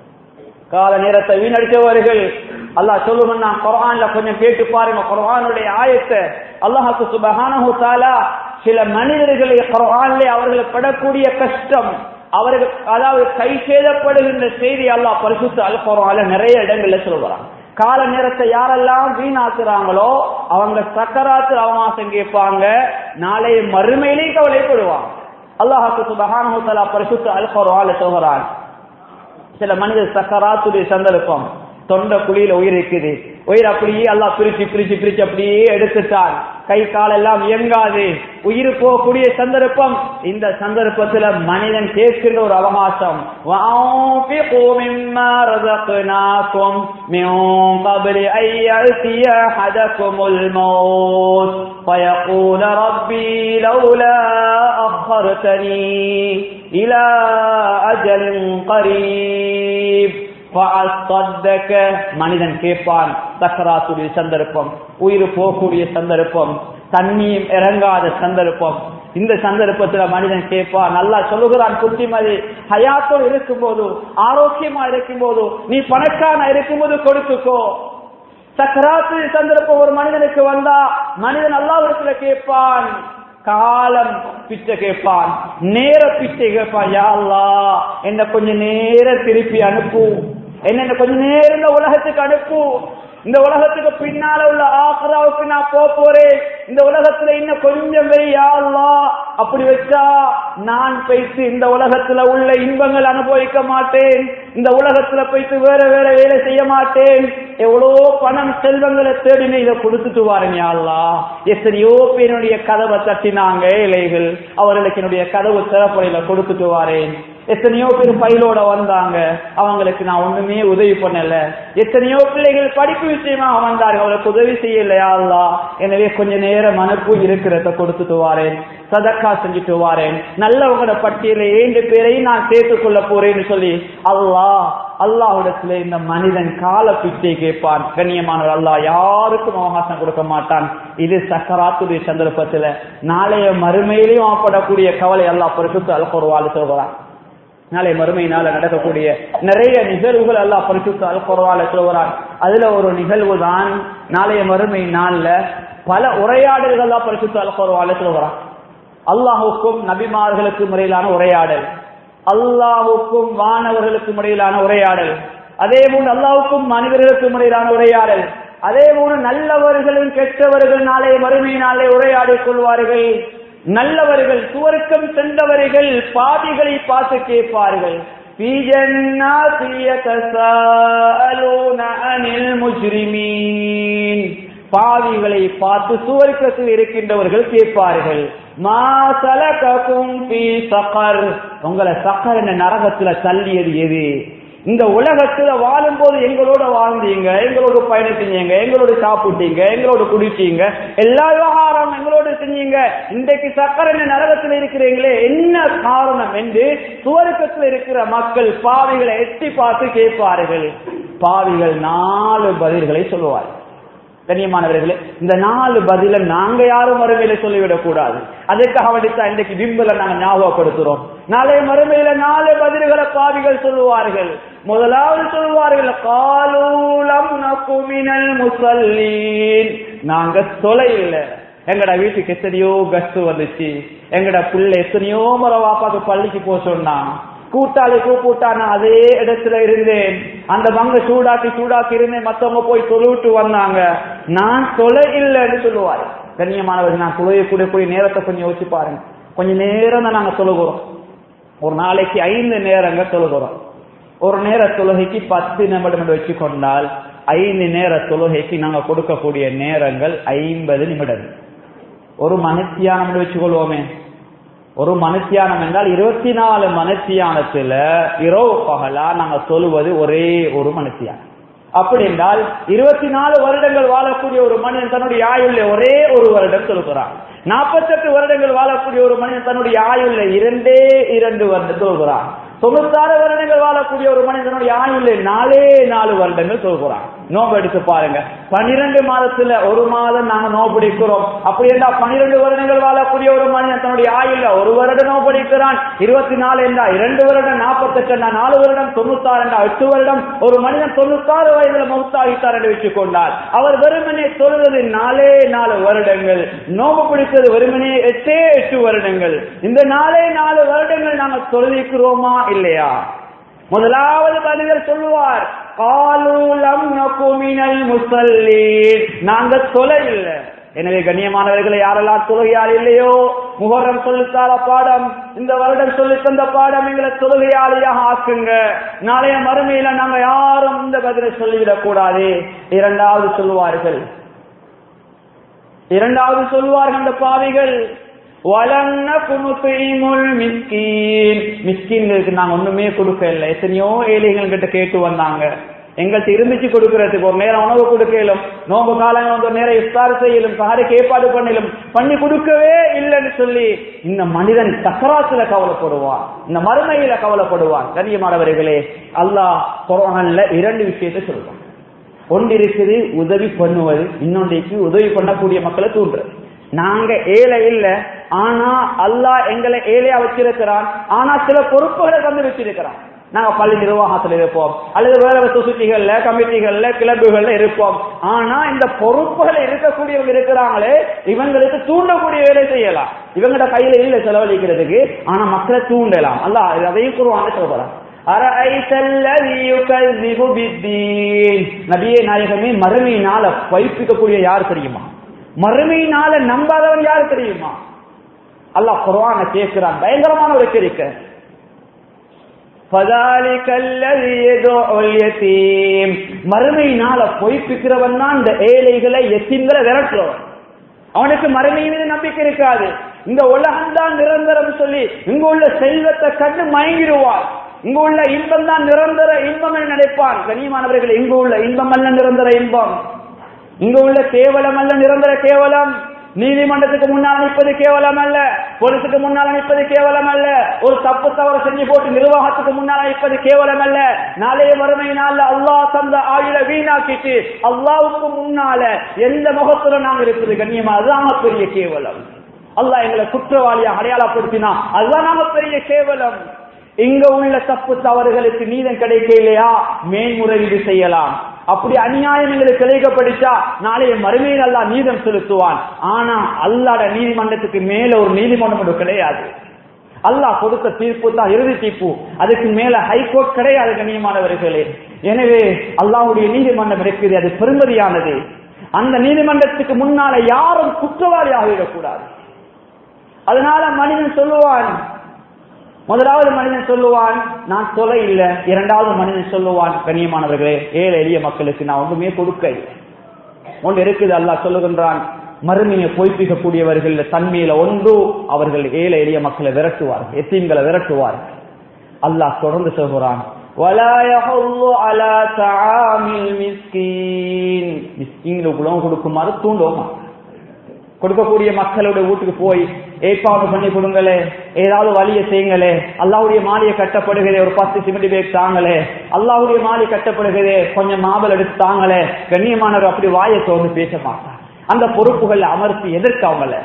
கால நேரத்தை வீணடித்தவர்கள் அல்லாஹ் சொல்லுவன் நான் குரான்ல கொஞ்சம் கேட்டு பாருங்க குரானுடைய ஆயத்தை அல்லாஹாக்கு சுபஹானஹு தாலா சில மனிதர்களை குரான்ல அவர்கள் படக்கூடிய கஷ்டம் அவர்கள் அதாவது கை சேதப்படுகின்ற செய்தி அல்லாஹ் பரிசுத்து அல் குரான்ல நிறைய இடங்கள்ல சொல்லுவாங்க கால நேரத்தை யாரெல்லாம் வீணாக்குறாங்களோ அவங்க சக்கராத்து அவகாசம் கேட்பாங்க நாளைய மறுமையிலே கவலைப்படுவாங்க அல்லாஹாக்கு சுபஹானஹு தாலா பரிசுத்து அல் குரான்ல சொல்கிறான் சில மனிதர் சக்கராத்துடைய சந்தர்ப்பம் தொண்டை குழியில உயிர் இருக்குது உயிர் அப்படியே எல்லாம் பிரிச்சு பிரிச்சு பிரிச்சு அப்படியே எடுத்துட்டான் கை காலெல்லாம் இயங்காது உயிர் போகக்கூடிய சந்தர்ப்பம் இந்த சந்தர்ப்பத்துல மனிதன் கேட்கின்ற ஒரு அவகாசம் وَأَنفِقُوا مِمَّا رَزَقْنَاكُمْ مِنْ قَبْلِ أَنْ يَأْتِيَ أَحَدَكُمُ الْمَوْتُ فَيَقُولَ رَبِّي لَوْلَا أَخَّرْتَنِي إِلَى أَجَلٍ قَرِيبٍ மனிதன் கேட்பான் சக்கராத்துடைய சந்தர்ப்பம் உயிர் போகக்கூடிய சந்தர்ப்பம் தண்ணியும் இறங்காத சந்தர்ப்பம் இந்த சந்தர்ப்பத்துல மனிதன் கேட்பான் நல்லா சொல்லுகிறான் புத்திமதி ஹயாத்தோடு இருக்கும் போது ஆரோக்கியமா இருக்கும் போது நீ பணக்கான இருக்கும் போது கொடுத்துக்கோ சக்கராத்து சந்தர்ப்பம் ஒரு மனிதனுக்கு வந்தா மனிதன் அல்லாவிடத்துல கேட்பான் காலம் பிச்சை கேட்பான் நேர பிச்சை கேட்பான் யா அல்லா என்ன கொஞ்சம் நேர திருப்பி அனுப்பு என்ன கொஞ்ச நேரம் இந்த உலகத்துக்கு அனுப்பு இந்த உலகத்துக்கு பின்னால உள்ள ஆக்ராவுக்கு நான் போக போறேன் இந்த உலகத்துல இன்னும் கொஞ்சம் யா அல்லா அப்படி வச்சா நான் போயிட்டு இந்த உலகத்துல உள்ள இன்பங்கள் அனுபவிக்க மாட்டேன் இந்த உலகத்துல போயிட்டு வேற வேற வேலை செய்ய மாட்டேன் எவ்வளோ பணம் செல்வங்களை தேடினு இதை கொடுத்துட்டு வாருங்க அல்லா எத்தனையோ பேருடைய கதவை தட்டினாங்க இலைகள் அவர்களுக்கு என்னுடைய கதவு சிறப்புறையில கொடுத்துட்டு வாரேன் எத்தனையோ பேர் பயிலோட வந்தாங்க அவங்களுக்கு நான் ஒண்ணுமே உதவி பண்ணல எத்தனையோ பிள்ளைகள் படிப்பு விஷயமா வந்தார்கள் அவங்களுக்கு உதவி செய்யலையா அல்லா எனவே கொஞ்ச நேரம் அனுப்பு இருக்கிறத கொடுத்துட்டு வாரேன் சதக்கா செஞ்சுட்டு வாரேன் நல்லவங்களோட பட்டியல ஏழு பேரையும் நான் சேர்த்துக் கொள்ள போறேன்னு சொல்லி அல்லாஹ் அல்லாஹ்விடத்துல இந்த மனிதன் கால பிச்சை கேட்பான் கண்ணியமானவர் அல்லாஹ் யாருக்கும் அவகாசம் கொடுக்க மாட்டான் இது சக்கராத்துடைய சந்தர்ப்பத்துல நாளைய மறுமையிலையும் ஆப்படக்கூடிய கவலை அல்லாஹ் பரிசுத்து அல்குர்வால் சொல்கிறான் நாளை மறுமையினால நடக்கக்கூடிய நிறைய நிகழ்வுகள் எல்லாம் பரிசுத்த அல்குர்வால சொல்கிறான் அதுல ஒரு நிகழ்வு தான் நாளைய மறுமை நாள்ல பல உரையாடல்கள் எல்லாம் பரிசுத்த அல்குர்வால சொல்கிறான் அல்லாஹுக்கும் நபிமார்களுக்கும் இடையிலான உரையாடல் அல்லாஹுக்கும் வானவர்களுக்கும் இடையிலான உரையாடல் அதே போன்று அல்லாஹுக்கும் மனிதர்களுக்கும் இடையிலான உரையாடல் அதே போன்று நல்லவர்களும் கெட்டவர்கள் நாளை மறுமை நாளை உரையாடிக் கொள்வார்கள் நல்லவர்கள் சுவர்க்கம் சென்றவர்கள் பாதிகளை பார்த்து கேட்பார்கள் في جنات يتساءلون عن المجرمين பாவிகளை பார்த்து சுவர்க்கத்தில் இருக்கின்றவர்கள் கேட்பார்கள் மா சலகக்கும் ஃபீ சகர் உங்களை சக்கர் என்ற நரகத்துல தள்ளியது எது இந்த உலகத்துல வாழும்போது எங்களோட வாழ்ந்தீங்க எங்களோட பயணிச்சீங்க எங்களோட சாப்பிட்டீங்க எங்களோட குடிச்சீங்க எல்லா விவகாரம் எங்களோட செஞ்சீங்க இன்றைக்கு சக்கர நரகத்தில் இருக்கிறீங்களே என்ன காரணம் என்று சுவர்க்கத்தில் இருக்கிற மக்கள் பாவிகளை எட்டி பார்த்து கேட்பார்கள் பாவிகள் நாலு பதில்களை சொல்லுவார்கள் கண்ணியமானவர்களே இந்த நாலு பதில நாங்க யாரும் மறுமையில சொல்லிவிடக் கூடாது அதுக்காக வேண்டித்தான் இன்றைக்கு பிம்பல நாங்க ஞாபகப்படுத்துறோம் நாளை மறுமையில நாலு பதில்களை பாவிகள் சொல்லுவார்கள் முதலாவது சொல்லுவார்கள் காலூலம் நகுமினல் முசல்லீன் நாங்க தொலை இல்லை எங்கட வீட்டுக்கு எத்தனையோ கஸ்ட் வந்துச்சு எங்கட பிள்ளை எத்தனையோ முறை வாப்பாக்கு பள்ளிக்கு போக சொன்னான் கூட்டாளி கூப்பிட்டா நான் அதே இடத்துல இருந்தேன் அந்த பங்க சூடாக்கி சூடாக்கி இருந்தேன் மத்தவங்க போய் தொழுவிட்டு வந்தாங்க நான் தொலை இல்லைன்னு சொல்லுவாரு கண்ணியமானவர் நான் தொழுகக்கூடிய கூடிய நேரத்தை கொஞ்சம் யோசிச்சு பாருங்க கொஞ்ச நேரம் தான் நாங்க தொழுகிறோம் ஒரு நாளைக்கு ஐந்து நேரங்க தொழுகிறோம் ஒரு நேர தொழுகைக்கு பத்து நிமிடம் என்று வச்சு கொண்டால் ஐந்து நேர தொழுகைக்கு நாங்க கொடுக்கக்கூடிய நேரங்கள் ஐம்பது நிமிடங்கள் ஒரு மனுத்தியானம் என்று வச்சுக்கொள்வோமே ஒரு மனுத்தியானம் என்றால் இருபத்தி நாலு மனுத்தியானத்துல இரவு பகலா நாங்க சொல்லுவது ஒரே ஒரு மனுத்தியானம் அப்படி என்றால் இருபத்தி நாலு வருடங்கள் வாழக்கூடிய ஒரு மனிதன் தன்னுடைய ஆயுள்ள ஒரே ஒரு வருடம் சொல்கிறான் நாற்பத்தெட்டு வருடங்கள் வாழக்கூடிய ஒரு மனிதன் தன்னுடைய ஆயுள்ள இரண்டே இரண்டு வருடம் சொல்கிறான் தொண்ணூத்தாறு வருடங்கள் வாழக்கூடிய ஒரு மனிதனுடைய ஆயுள்ள நாலே நாலு வருடங்கள் சொல்கிறான் நோம்பு எடுத்து பாருங்க பன்னிரண்டு மாதத்துல ஒரு மாதம் நாங்க நோபிடிக்கிறோம் அப்படி என்றா பன்னிரண்டு வருடங்கள் வாழக்கூடிய ஒரு மனிதன் தன்னுடைய ஆயுள்ள ஒரு வருடம் நோபிடிக்கிறான் இருபத்தி நாலு என்றா இரண்டு வருடம் நாற்பத்தெட்டு நாலு வருடம் தொண்ணூத்தாறு என்றா எட்டு வருடம் ஒரு மனிதன் தொண்ணூத்தாறு வயதுல மௌத்தாகித்தார் என்று வச்சுக் கொண்டார் அவர் வெறுமனே சொல்வது நாலே நாலு வருடங்கள் நோம்பு பிடித்தது வெறுமனே எட்டே எட்டு வருடங்கள் இந்த நாலே நாலு வருடங்கள் நாங்க தொழுதிக்கிறோமா இல்லையா முதலாவது பதிலர் சொல்லுவார் காலூலம் நகுமினல் முசல்லீன் நாங்க தொலை இல்லை எனவே கண்ணியமானவர்களை யாரெல்லாம் தொழுகையால் இல்லையோ முகரம் சொல்லித்தார பாடம் இந்த வருடம் சொல்லி தந்த பாடம் எங்களை தொழுகையாளியாக ஆக்குங்க நாளைய மறுமையில நாங்க யாரும் இந்த பதிலை சொல்லிவிடக் கூடாது இரண்டாவது சொல்லுவார்கள் இரண்டாவது சொல்லுவார்கள் அந்த பாவிகள் மிஸ்கின்களுக்கு நாங்க ஒண்ணுமே கொடுக்கல எத்தனையோ ஏழைகள் கிட்ட கேட்டு வந்தாங்க எங்கள்கிட்ட இருந்துச்சு கொடுக்கறதுக்கு ஒரு நேரம் உணவு கொடுக்கலும் நோம்பு காலங்கள் வந்து ஒரு நேரம் இஃப்தார் செய்யலும் சாருக்கு ஏற்பாடு பண்ணலும் பண்ணி கொடுக்கவே இல்லைன்னு சொல்லி இந்த மனிதன் சக்கராத்துல கவலைப்படுவான் இந்த மறுமையில கவலைப்படுவான் கண்ணியமானவர்களே அல்லாஹ் குரான்ல இரண்டு விஷயத்தை சொல்லுவான் ஒன்று இருக்குது உதவி பண்ணுவது இன்னொன்றைக்கு உதவி பண்ணக்கூடிய மக்களை தூண்டுறது நாங்க ஏழை இல்ல ஆனா அல்லாஹ் எங்களை ஏழையா வச்சிருக்கிறான் ஆனா சில பொறுப்புகளை தந்து வச்சிருக்கிறான் நாங்க பள்ளி நிர்வாகத்தில் இருப்போம் அல்லது வேற சொசைட்டிகள்ல கமிட்டிகள்ல கிளப்புகள்ல இருப்போம் ஆனா இந்த பொறுப்புகள் இருக்கக்கூடியவங்க இருக்கிறாங்களே இவங்களுக்கு தூண்டக்கூடிய வேலை செய்யலாம் இவங்களோட கையில இல்ல செலவழிக்கிறதுக்கு ஆனா மக்களை தூண்டலாம் அல்ல அதையும் கூறுவாங்க சொல்றான் நபியே நாயகமே மறுமையினால வைப்பிக்கக்கூடிய யார் தெரியுமா மறுமையினால நம்பாதவன் யார் தெரியுமா அல்லாஹ் குர்ஆன கேட்கிறான் பயங்கரமான ஒரு எச்சரிக்கை மறுமையினால பொய்ப்பிக்கிறவன் தான் இந்த ஏழைகளை எத்திங்களை விரட்டுறவன் அவனுக்கு மறுமை மீது நம்பிக்கை இருக்காது இந்த உலகம் தான் நிரந்தரம் சொல்லி இங்க உள்ள செல்வத்தை கண்டு மயங்கிடுவார் இங்கு உள்ள இன்பம் தான் நிரந்தர இன்பம் என்று நினைப்பான் கனியமானவர்கள் இங்கு உள்ள இன்பம் அல்ல நிரந்தர இன்பம் இங்கு உள்ள கேவலம் அல்ல நிரந்தர கேவலம் நீதிமன்றத்துக்கு முன்னால் நிற்பது கேவலம் அல்ல போலீஸுக்கு முன்னால் நிற்பது கேவலம் அல்ல ஒரு தப்பு தவறு செஞ்சு போட்டு நிர்வாகத்துக்கு முன்னால் நிற்பது கேவலம் அல்ல நாளைய வறுமை நாள்ல அல்லாஹ் தந்த ஆயுள வீணாக்கிட்டு அல்லாவுக்கு முன்னால எந்த முகத்துல நாங்க இருக்குது கண்ணியமா அதுதான் பெரிய கேவலம் அல்லாஹ் எங்களை குற்றவாளியா அடையாளப்படுத்தினா அதுதான் நாங்க பெரிய கேவலம் இங்க உள்ள தப்பு தவறுகளுக்கு நீதம் கிடைக்கலையா மேன்முறையீடு செய்யலாம் அப்படி அநியாயம் எங்களுக்கு கிடைக்கப்படிச்சா நாளைய மறுமையில் அல்லா நீதம் செலுத்துவான் ஆனா அல்லாட நீதிமன்றத்துக்கு மேல ஒரு நீதிமன்றம் ஒன்று கிடையாது அல்லாஹ் கொடுத்த தீர்ப்பு தான் இறுதி தீர்ப்பு அதுக்கு மேல ஹைகோர்ட் கிடையாது கண்ணியமானவர்களே எனவே அல்லாஹ்வுடைய நீதிமன்றம் இருக்குது அது பெருமதியானது அந்த நீதிமன்றத்துக்கு முன்னால யாரும் குற்றவாளியாக விடக்கூடாது அதனால மனிதன் சொல்லுவான் முதலாவது மனிதன் சொல்லுவான் நான் தொலை இல்ல இரண்டாவது மனிதன் சொல்லுவான் கண்ணியமானவர்களே ஏழை எளிய மக்களுக்கு நான் ஒன்றுமே கொடுக்க இல்லை ஒன்று இருக்குது அல்லாஹ் சொல்லுகின்றான் மறுமையை பொய்ப்பிக்கக்கூடியவர்கள் தன்மையில ஒன்று அவர்கள் ஏழை எளிய மக்களை விரட்டுவார்கள் எத்தீன்களை விரட்டுவார்கள் அல்லாஹ் தொடர்ந்து சொல்கிறான் ولا يحض على طعام المسكين மிஸ்கீனுக்கு உணவு கொடுக்குமாறு தூண்டுவோமா கொடுக்கக்கூடிய மக்களுடைய வீட்டுக்கு போய் ஏற்பாடு பண்ணி கொடுங்களே ஏதாவது வழியை செய்யுங்களே அல்லாவுடைய மாலையை கட்டப்படுகிறே ஒரு பத்து சிமெண்ட் பேக் தாங்களே அல்லாவுடைய மாலை கட்டப்படுகிறே கொஞ்சம் மாபல் எடுத்து தாங்களே கண்ணியமானவர் அப்படி வாயை தோன்று பேச மாட்டார் அந்த பொறுப்புகள் அமர்த்தி எதற்கு அவங்கள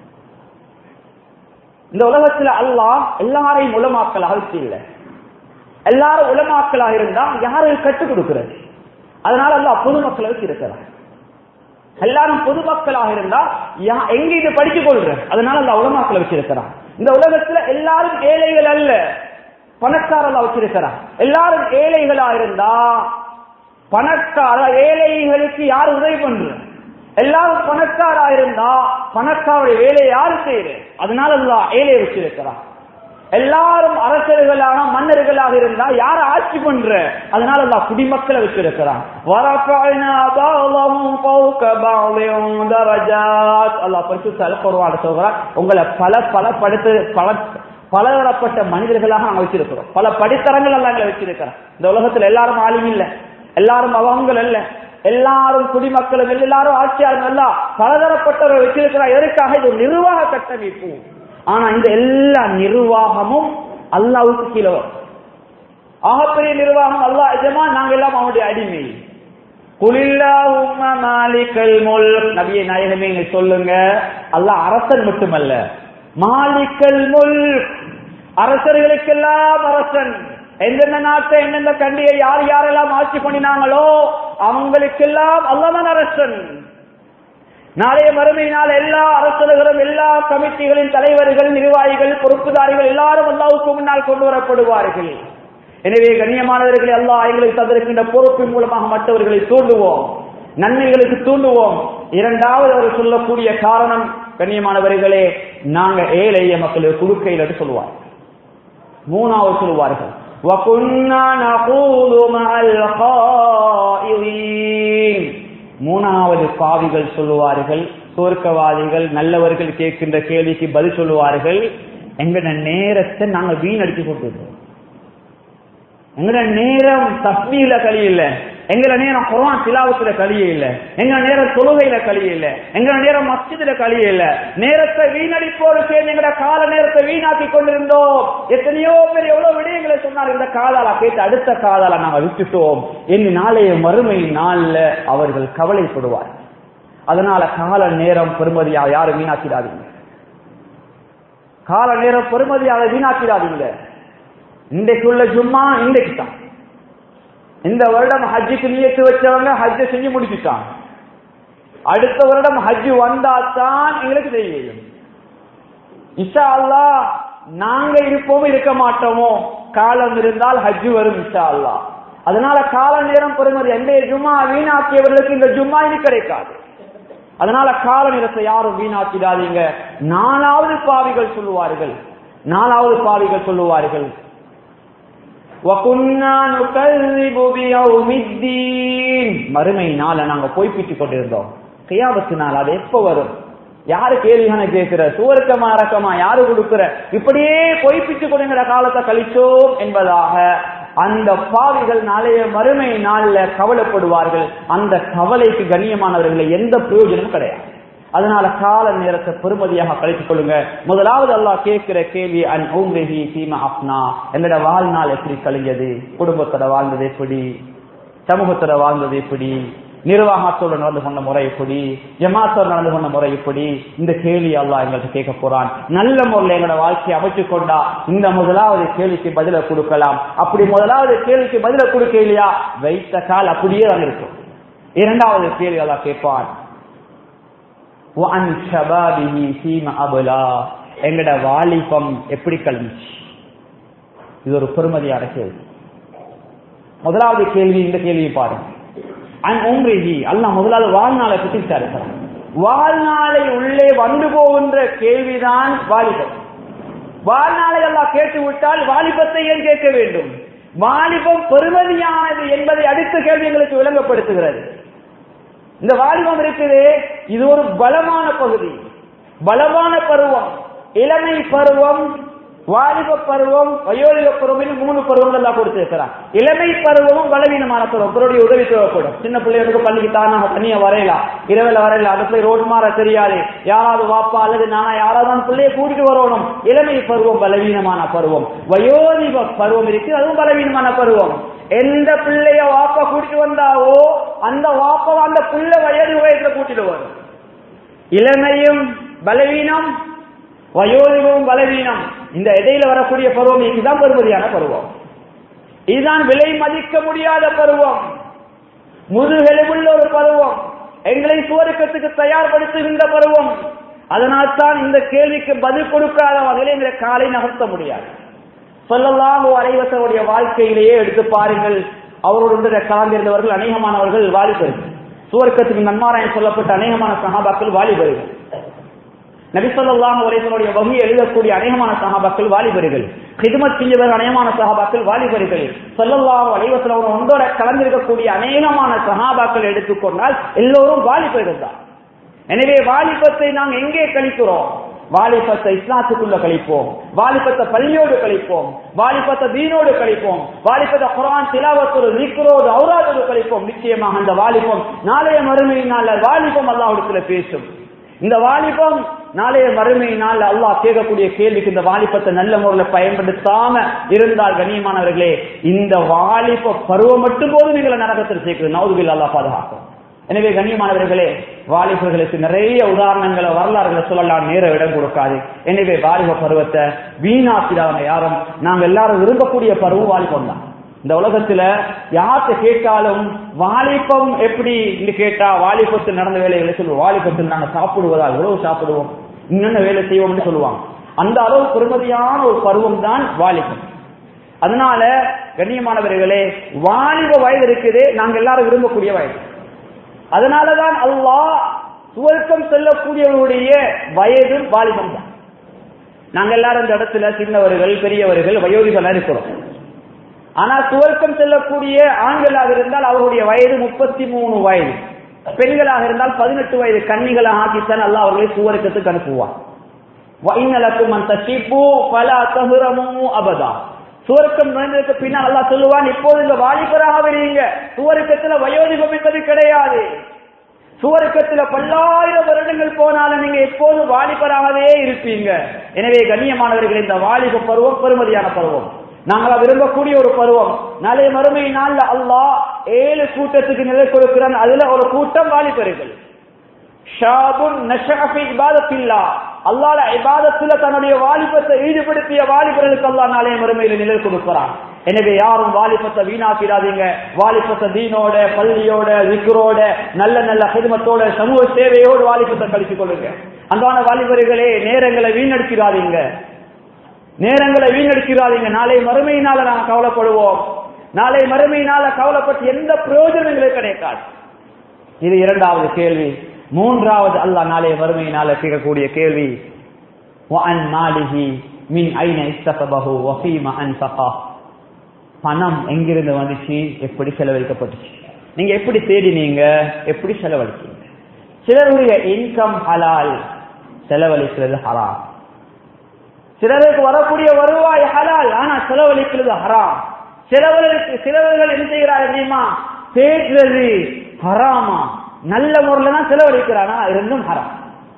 இந்த உலகத்துல அல்லாஹ் எல்லாரையும் உலமாக்கல் அகழ்ச்சி இல்லை எல்லாரும் உலமாக்கலாக இருந்தா யாரும் கற்றுக் கொடுக்கிறது அதனால அல்லாஹ் பொதுமக்களை வச்சிருக்கிறார் எல்லாரும் பொதுமக்களாக இருந்தா யா- எங்க இது படித்துக் கொள்ற அதனால அந்த உலமாக்களை வச்சிருக்கிறான் இந்த உலகத்துல எல்லாரும் ஏழைகள் அல்ல பணக்காரர்களா வச்சிருக்கிறான் எல்லாரும் ஏழைகளா இருந்தா பணக்கார ஏழைகளுக்கு யார் உதவி பண்ற எல்லாரும் பணக்காரா இருந்தா பணக்காரருடைய வேலையை யாரு செய்யற அதனால அல்லாஹ் ஏழையை வச்சிருக்கிறான் எல்லாரும் அரசர்களாக மன்னர்களாக இருந்தா யார ஆட்சி பண்ற அதனால அல்லாஹ் குடிமக்களை வச்சிருக்கிறான் வரஃபஅனா பஅதஹும் ஃபௌக பஅதின் தரஜாத் அல்லாஹ் பரிசுத்த அல் குர்ஆன்ல சொல்றான் உங்களை பல பல படுத்து பல பலதரப்பட்ட மனிதர்களாக நாங்க வச்சிருக்கிறோம் பல படித்தரங்கள் எல்லாம் எங்களை வச்சிருக்கிறோம் இந்த உலகத்துல எல்லாரும் ஆளும் இல்ல எல்லாரும் அவங்கள் அல்ல எல்லாரும் குடிமக்களும் இல்ல, எல்லாரும் ஆட்சியாளரும் அல்ல பலதரப்பட்டவர்கள் வச்சிருக்கிறார் எதற்காக இது ஒரு நிர்வாக கட்டமைப்பு ஆனா இந்த எல்லா நிர்வாகமும் அல்லாவுக்கு கீழே வரும் ஆகப்பெரிய நிர்வாகம் அல்லாஹ் எஜமா நாங்க எல்லாம் அவனுடைய அடிமை குலில்லாஹும்ம மாலிக்கல் முல்க் நபியே நாயகமே நீங்க சொல்லுங்க அல்லாஹ் அரசன் மட்டுமல்ல மாலிக்கல் முல்க் அரசர்களுக்கெல்லாம் அரசன் எந்தெந்த நாட்டை எந்தெந்த கண்டியை யார் யாரெல்லாம் ஆட்சி பண்ணினாங்களோ அவங்களுக்கெல்லாம் அல்லாதான் அரசன் நாளைய மறுமையினால் எல்லா அரசர்களும் எல்லா கமிட்டிகளின் தலைவர்கள் நிர்வாகிகள் பொறுப்புதாரிகள் எல்லாரும் அல்லாவுக்கு முன்னால் கொண்டு வரப்படுவார்கள் எனவே கண்ணியமானவர்களை அல்லாஹ் எங்களுக்கு தந்திருக்கின்ற பொறுப்பின் மூலமாக மற்றவர்களை தூண்டுவோம் நன்மைகளுக்கு தூண்டுவோம் இரண்டாவது அவர் சொல்லக்கூடிய காரணம் கண்ணியமானவர்களே நாங்க ஏழைய மக்களுக்கு குடுக்கையில் என்று சொல்லுவார் மூணாவது சொல்லுவார்கள் وَكُنَّا نَخُوضُ مَعَ الْخَائِضِينَ மூணாவது பாவிகள் சொல்லுவார்கள் சொர்க்கவாதிகள் நல்லவர்கள் கேட்கின்ற கேள்விக்கு பதில் சொல்லுவார்கள் எங்கட நேரத்தை நாங்க வீணடிச்சு கொண்டிருக்கோம் எங்கட நேரம் தஸ்மீல கழியில்ல எங்கட நேரம் குரான் திலாவத்துல கழிய இல்ல எங்க நேரம் தொழுகையில கழிய இல்ல எங்க நேரம் மஸ்ஜிதுல கழிய இல்ல நேரத்தை வீணடிப்போடு சேர்ந்து எங்கட கால நேரத்தை வீணாக்கி கொண்டிருந்தோம் எத்தனையோ பேர் எவ்வளவு விடயங்களை சொன்னார் இந்த காதால கேட்டு அடுத்த காதால நாங்க விட்டுட்டோம் என்று நாளைய மறுமை நாள்ல அவர்கள் கவலைப்படுவார் அதனால கால நேரம் பெருமதியாக யாரும் வீணாக்கிடாதீங்க கால நேரம் பெருமதியாக வீணாக்கிடாதீங்க இன்றைக்குள்ள ஜும்மா இன்றைக்கு தான் இந்த வருடம் ஹஜ்ஜுக்கு நியத்து வச்சவங்க ஹஜ்ஜை செஞ்சு முடிச்சுட்டாங்க அடுத்த வருடம் ஹஜ் வந்தா தான் எங்களுக்கு தெரியும் இஷா அல்லா நாங்க இருப்போமோ இருக்க மாட்டோமோ காலம் இருந்தால் ஹஜ் வரும் இஷா அல்லா அதனால கால நேரம் பெறுமதி எந்த ஜும்மா வீணாக்கியவர்களுக்கு இந்த ஜும்மா இனி கிடைக்காது அதனால கால நேரத்தை யாரும் வீணாக்கிடாதீங்க நாலாவது பாவிகள் சொல்லுவார்கள் நாலாவது பாவிகள் சொல்லுவார்கள் وَكُنَّا نُكَذِّبُ بِيَوْمِ الدِّينِ மறுமை நாள நாங்க பொய்ப்பிட்டுக் கொண்டிருந்தோம் கியாமத்து நாள் அது எப்ப வரும் யாரு கேள்வியான கேட்கிற சுவர்க்கமா ரக்கமா யாரு கொடுக்கிற இப்படியே பொய்ப்பிட்டுக் கொடுங்கிற காலத்தை கழிச்சோம் என்பதாக அந்த பாவிகள் நாளைய மறுமை நாள்ல கவலைப்படுவார்கள் அந்த கவலைக்கு கண்ணியமானவர்களை எந்த பிரயோஜனமும் கிடையாது அதனால கால நேரத்தை பெருமதியாக கழித்துக் கொள்ளுங்க முதலாவது அல்லாஹ் கேட்கிற கேள்வி அன் ஊம்ரிஹி சீமா அப்னா என்னோட வாழ்நாள் எப்படி கழிஞ்சது குடும்பத்தோட வாழ்ந்தது எப்படி சமூகத்தோட வாழ்ந்தது எப்படி நிர்வாகத்தோடு நடந்து கொண்ட முறை எப்படி ஜமாத்தோடு நடந்து கொண்ட முறை எப்படி இந்த கேள்வி அல்லாஹ் எங்களுக்கு கேட்க போறான் நல்ல முறையில் எங்களோட வாழ்க்கையை அமைச்சு கொண்டா இந்த முதலாவது கேள்விக்கு பதில கொடுக்கலாம் அப்படி முதலாவது கேள்விக்கு பதில கொடுக்க இல்லையா வைத்த கால் அப்படியே தான் இருக்கும் இரண்டாவது கேள்வி அல்லாஹ் கேட்பான் எங்கட வாலிபம் எப்படி கழிச்சு இது ஒரு பெருமதியான கேள்வி முதலாவது கேள்வி இந்த கேள்வியை பாருங்க அன் உம்ரிஹி அல்லாஹ் முதலாவது வாழ்நாளை பற்றி விசாரிக்கிறான் வாழ்நாளை உள்ளே வந்து போகின்ற கேள்விதான் வாலிபம் வாழ்நாளை எல்லாம் கேட்டு விட்டால் வாலிபத்தை ஏன் கேட்க வேண்டும் வாலிபம் பெருமதியானது என்பதை அடுத்த கேள்வி எங்களுக்கு விளங்கப்படுத்துகிறது இந்த வாலிபம் இருக்குது இது ஒரு பலமான பகுதி பலமான பருவம் இளமை பருவம் வாலிப பருவம் வயோதிக பருவம் மூணு பருவங்கள் எல்லாம் கொடுத்திருக்கிறார் இளமை பருவமும் பலவீனமான பருவம் பிறருடைய உதவி தேவைப்படும் சின்ன பிள்ளைகளுக்கு பள்ளிக்கு தானாக தனியா வரையலாம் இரவுல வரையலாம் அது போய் ரோடு மாற தெரியாது யாராவது வாப்பா அல்லது நானா யாராவது பிள்ளைய கூட்டிட்டு வரணும் இளமை பருவம் பலவீனமான பருவம் வயோதிக பருவம் இருக்கு அதுவும் பலவீனமான பருவம் எந்த பிள்ளைய வாப்பா கூட்டிட்டு வந்தாவோ அந்த வாப்பா அந்த பிள்ளை வயது வயசுல கூட்டிட்டு வரும் இளமையும் பலவீனம் வயோதிகமும் பலவீனம் இந்த இடையில வரக்கூடிய பருவம் இதுதான் பெருமதியான பருவம் இதுதான் விலை மதிக்க முடியாத பருவம் முதுகெலுவுள்ள ஒரு பருவம் எங்களை சுவருக்கத்துக்கு தயார்படுத்துகின்ற பருவம் அதனால் தான் இந்த கேள்விக்கு பதில் கொடுக்காத வகையில் எங்களை காலை நகர்த்த முடியாது சொல்லலாம் அனைவசனுடைய வாழ்க்கையிலேயே எடுத்து பாருங்கள் அவரோடு கலந்திருந்தவர்கள் அநேகமானவர்கள் வாலிபர்கள் சுவர்க்கத்துக்கு நன்மாராயம் சொல்லப்பட்ட அநேகமான சகாபாக்கள் வாலிபர்கள் நபிசல்லாஹ் உரைகளுடைய வகை எழுதக்கூடிய அநேகமான சகாபாக்கள் வாலிபர்கள் ஹிதுமத் செஞ்சவர் அநேகமான சகாபாக்கள் வாலிபர்கள் சொல்லல்லாஹ் அலைவசல் அவர் ஒன்றோட கலந்திருக்கக்கூடிய அநேகமான சகாபாக்கள் எடுத்துக்கொண்டால் எல்லோரும் வாலிபர்கள் தான் எனவே வாலிபத்தை நாம் எங்கே கழிக்கிறோம் வாலிபத்தை இஸ்லாத்துக்குள்ள கழிப்போம் வாலிபத்தை பள்ளியோடு கழிப்போம் வாலிபத்தை தீனோடு கழிப்போம் வாலிபத்தை குரான் திலாவத்தோடு நிக்கரோடு அவுராதோடு கழிப்போம் நிச்சயமாக அந்த வாலிபம் நாளைய மறுமையினால வாலிபம் அல்லாஹிடத்துல பேசும் இந்த வாலிபம் நாளைய மறுமையினால் அல்லாஹ் கேட்கக்கூடிய கேள்விக்கு இந்த வாலிபத்தை நல்ல முறையில் பயன்படுத்தாம இருந்தால் கண்ணியமானவர்களே இந்த வாலிப பருவம் மட்டும் போது நீங்களை நரகத்தில் சேர்க்குது நவுதுவில் அல்லாஹ் பாதுகாக்கும் எனவே கண்ணியமானவர்களே வாலிபர்களுக்கு நிறைய உதாரணங்களை வரலாறுகளை சொல்லலாம் நேர இடம் கொடுக்காது எனவே வாலிப பருவத்தை வீணாக்கிடாம யாரும் நாங்க எல்லாரும் விரும்பக்கூடிய பருவம் வாலிபம் தான் இந்த உலகத்துல யார்கிட்ட கேட்டாலும் வாலிபம் எப்படி கேட்டா வாலிபத்தில் நடந்த வேலைகளை சொல்லுவோம் வாலிபத்தில் நாங்க சாப்பிடுவதா எவ்வளவு சாப்பிடுவோம் இன்னென்ன வேலை செய்வோம்னு சொல்லுவாங்க அந்த அளவு பெருமதியான ஒரு பருவம் தான் வாலிபம் அதனால கண்ணியமானவர்களே வாலிப வயது இருக்குது நாங்க எல்லாரும் விரும்பக்கூடிய வயது அதனாலதான் அல்லாஹ் சுவர்க்கம் செல்லக்கூடியவருடைய வயதும் வாலிபம் தான் நாங்க எல்லாரும் இந்த இடத்துல சின்னவர்கள் பெரியவர்கள் வயோதிகளா இருக்கிறோம் ஆனா சுவர்க்கம் செல்லக்கூடிய ஆண்களாக இருந்தால் அவருடைய வயது முப்பத்தி மூணு வயது பெண்களாக இருந்தால் பதினெட்டு வயது கன்னிகளாக ஆக்கித்தான் அல்ல அவர்களை சுவர்க்கத்துக்கு அனுப்புவான் அபதா சுவர்க்கம் நுழைந்ததுக்கு பின்னால் அல்லா சொல்லுவான் இப்போது இந்த வாலிபராக வரீங்க சுவர்க்கத்துல வயோதிகம் என்பது கிடையாது சுவர்க்கத்துல பல்லாயிரம் வருடங்கள் போனாலும் நீங்க எப்போதும் வாலிபராகவே இருப்பீங்க எனவே கண்ணியமானவர்கள் இந்த வாலிப பருவம் பெருமதியான பருவம் நாங்களா விரும்பக்கூடிய ஒரு பருவம் நாளைய மறுமை நாள்ல அல்லாஹ் ஏழு கூட்டத்துக்கு நிலை கொடுக்கிறான் அதுல ஒரு கூட்டம் வாலிபர்கள் அல்லாத இபாதத்துல தன்னுடைய வாலிபத்தை ஈடுபடுத்திய வாலிபர்களுக்கு அல்லா நாளைய மறுமையில நிலை கொடுக்கிறான் எனவே யாரும் வாலிபத்தை வீணாக்கிடாதீங்க வாலிபத்தை தீனோட பள்ளியோட விக்ரோட நல்ல நல்ல ஹிதமத்தோட சமூக சேவையோடு வாலிபத்தை கழித்துக் கொள்ளுங்க அன்பான வாலிபர்களே நேரங்களை வீணடிக்கிறாதீங்க நேரங்களை வீணடிக்கிறாதீங்க நாளை மறுமையினால நாங்க கவலைப்படுவோம் நாளை மறுமையினால கவலைப்பட்டு எந்த பிரயோஜனங்களும் கிடைக்காது இது இரண்டாவது கேள்வி மூன்றாவது அல்லாஹ் நாளைய மறுமையினால கேட்கக்கூடிய கேள்வி மின் ஐன இஸ்தபஹு வஃபீம அன்ஃபகா பணம் எங்கிருந்து வந்துச்சு எப்படி செலவழிக்கப்பட்டுச்சு நீங்க எப்படி தேடினீங்க எப்படி செலவழிச்சீங்க சிலருடைய இன்கம் ஹலால் செலவழிக்கிறது ஹராம் சிலருக்கு வரக்கூடிய வருவாய் ஹலால் ஆனா செலவழிக்கிறது ஹராம் சிலவர்களுக்கு சிலவர்கள் என்ன செய்கிறார் தெரியுமா தேடுறது ஹராமா நல்ல முறையில தான் செலவழிக்கிறானா இருந்தும் ஹராம்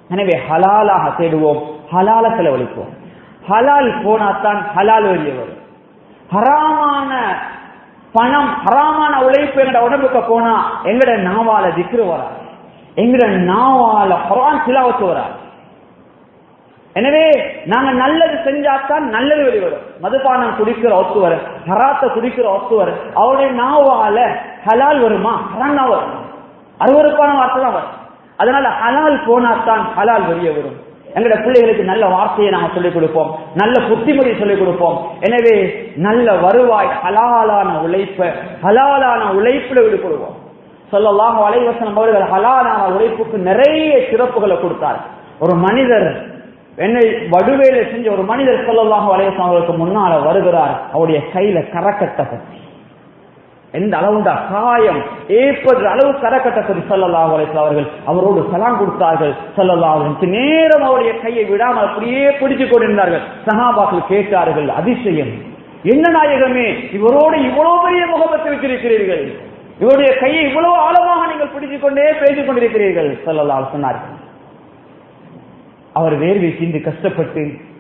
எனவே ஹலாலாக தேடுவோம் ஹலால செலவழிப்போம் ஹலால் போனாத்தான் ஹலால் வெளியே வரும் ஹராமான பணம் ஹராமான உழைப்பு எங்கட உடம்புக்கு போனா எங்கட நாவால திக்ரு வராது எங்கட நாவால குரான் சிலாவத்து வராது எனவே நாங்க நல்லது செஞ்சாத்தான் நல்லது வெளிவரும் மதுபானம் குடிக்கிற ஒத்து வரும் ஹராத்த குடிக்கிற ஒத்து வரும் அவருடைய நாவால ஹலால் வருமா ஹரான் வரும் அருவருப்பான வார்த்தை தான் வரும் அதனால ஹலால் போனாத்தான் ஹலால் வெளியே வரும் எங்களோட பிள்ளைகளுக்கு நல்ல வார்த்தையை நாங்கள் சொல்லிக் கொடுப்போம் நல்ல புத்திமொழி சொல்லிக் கொடுப்போம் எனவே நல்ல வருவாய் ஹலாலான உழைப்ப ஹலாலான உழைப்புல ஈடுபடுவோம் சொல்லலாம் வலைவசனம் அவர்கள் ஹலாலான உழைப்புக்கு நிறைய சிறப்புகளை கொடுத்தார் ஒரு மனிதர் என்னை வடுவேலை செஞ்ச ஒரு மனிதர் சொல்லலாம் வலைவசனம் அவர்களுக்கு முன்னால வருகிறார் அவருடைய கையில கரக்கட்டை பற்றி எந்த அளவுண்டா காயம் ஏற்படுற அளவு கரக்கட்ட பற்றி சொல்லலா அவர்கள் அவரோடு சலாம் கொடுத்தார்கள் சொல்லலா நேரம் அவருடைய கையை விடாமல் அப்படியே பிடிச்சு கொண்டிருந்தார்கள் சகாபாக்கள் கேட்டார்கள் அதிசயம் என்ன நாயகமே இவரோடு இவ்வளவு பெரிய முகமத்தை வச்சிருக்கிறீர்கள் இவருடைய கையை இவ்வளவு ஆழமாக நீங்கள் பிடித்துக் கொண்டே பேசிக் கொண்டிருக்கிறீர்கள் சொல்லலா சொன்னார்கள் அவர் வேர்வை சிந்து கஷ்டப்பட்டு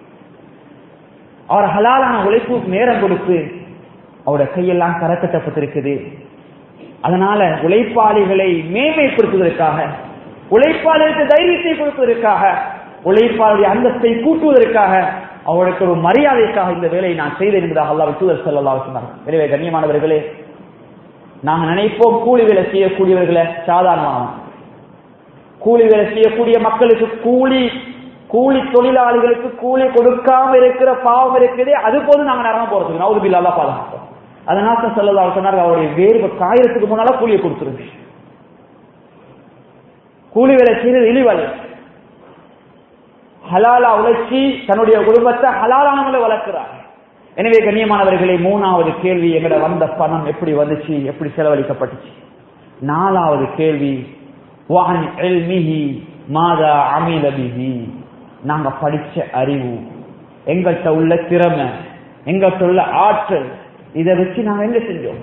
அவர் ஹலாலான உழைப்பு நேரம் கொடுத்து அவருடைய கையெல்லாம் கரக்கட்டப்பட்டிருக்குது அதனால உழைப்பாளிகளை மேன்மைப்படுத்துவதற்காக உழைப்பாளருக்கு தைரியத்தை கொடுப்பதற்காக உழைப்பாளருடைய அந்தஸ்தை கூட்டுவதற்காக அவருக்கு ஒரு மரியாதைக்காக இந்த வேலையை நான் செய்தேன் என்பதாக அல்லா தூதர் சொல்லல்லா சொன்னார் எனவே கண்ணியமானவர்களே நாங்க நினைப்போம் கூலி வேலை செய்யக்கூடியவர்களை சாதாரணமான கூலி வேலை செய்யக்கூடிய மக்களுக்கு கூலி கூலி தொழிலாளிகளுக்கு கூலி கொடுக்காம இருக்கிற பாவம் இருக்குது அது போது நாங்க நரகம் போறதுக்கு நவுது பில்லா பாதுகாப்போம் அதனால சொல்லலா சொன்னார் அவருடைய வேர்வை காயறதுக்கு முன்னால கூலியை கொடுத்துருங்க கூலி வேலை செய்யறது இழிவல் ஹலாலா உழைச்சி தன்னுடைய குடும்பத்தை ஹலாலானவங்களை வளர்க்கிறார் எனவே கண்ணியமானவர்களே மூணாவது கேள்வி எங்கட வந்த பணம் எப்படி வந்துச்சு எப்படி செலவழிக்கப்பட்டுச்சு நாலாவது கேள்வி வான் எல்மிஹி மாதா அமிலபிஹி நாங்க படிச்ச அறிவு எங்கள்கிட்ட உள்ள திறமை எங்கள்கிட்ட உள்ள ஆற்றல் இதை வச்சு நாங்க என்ன செஞ்சோம்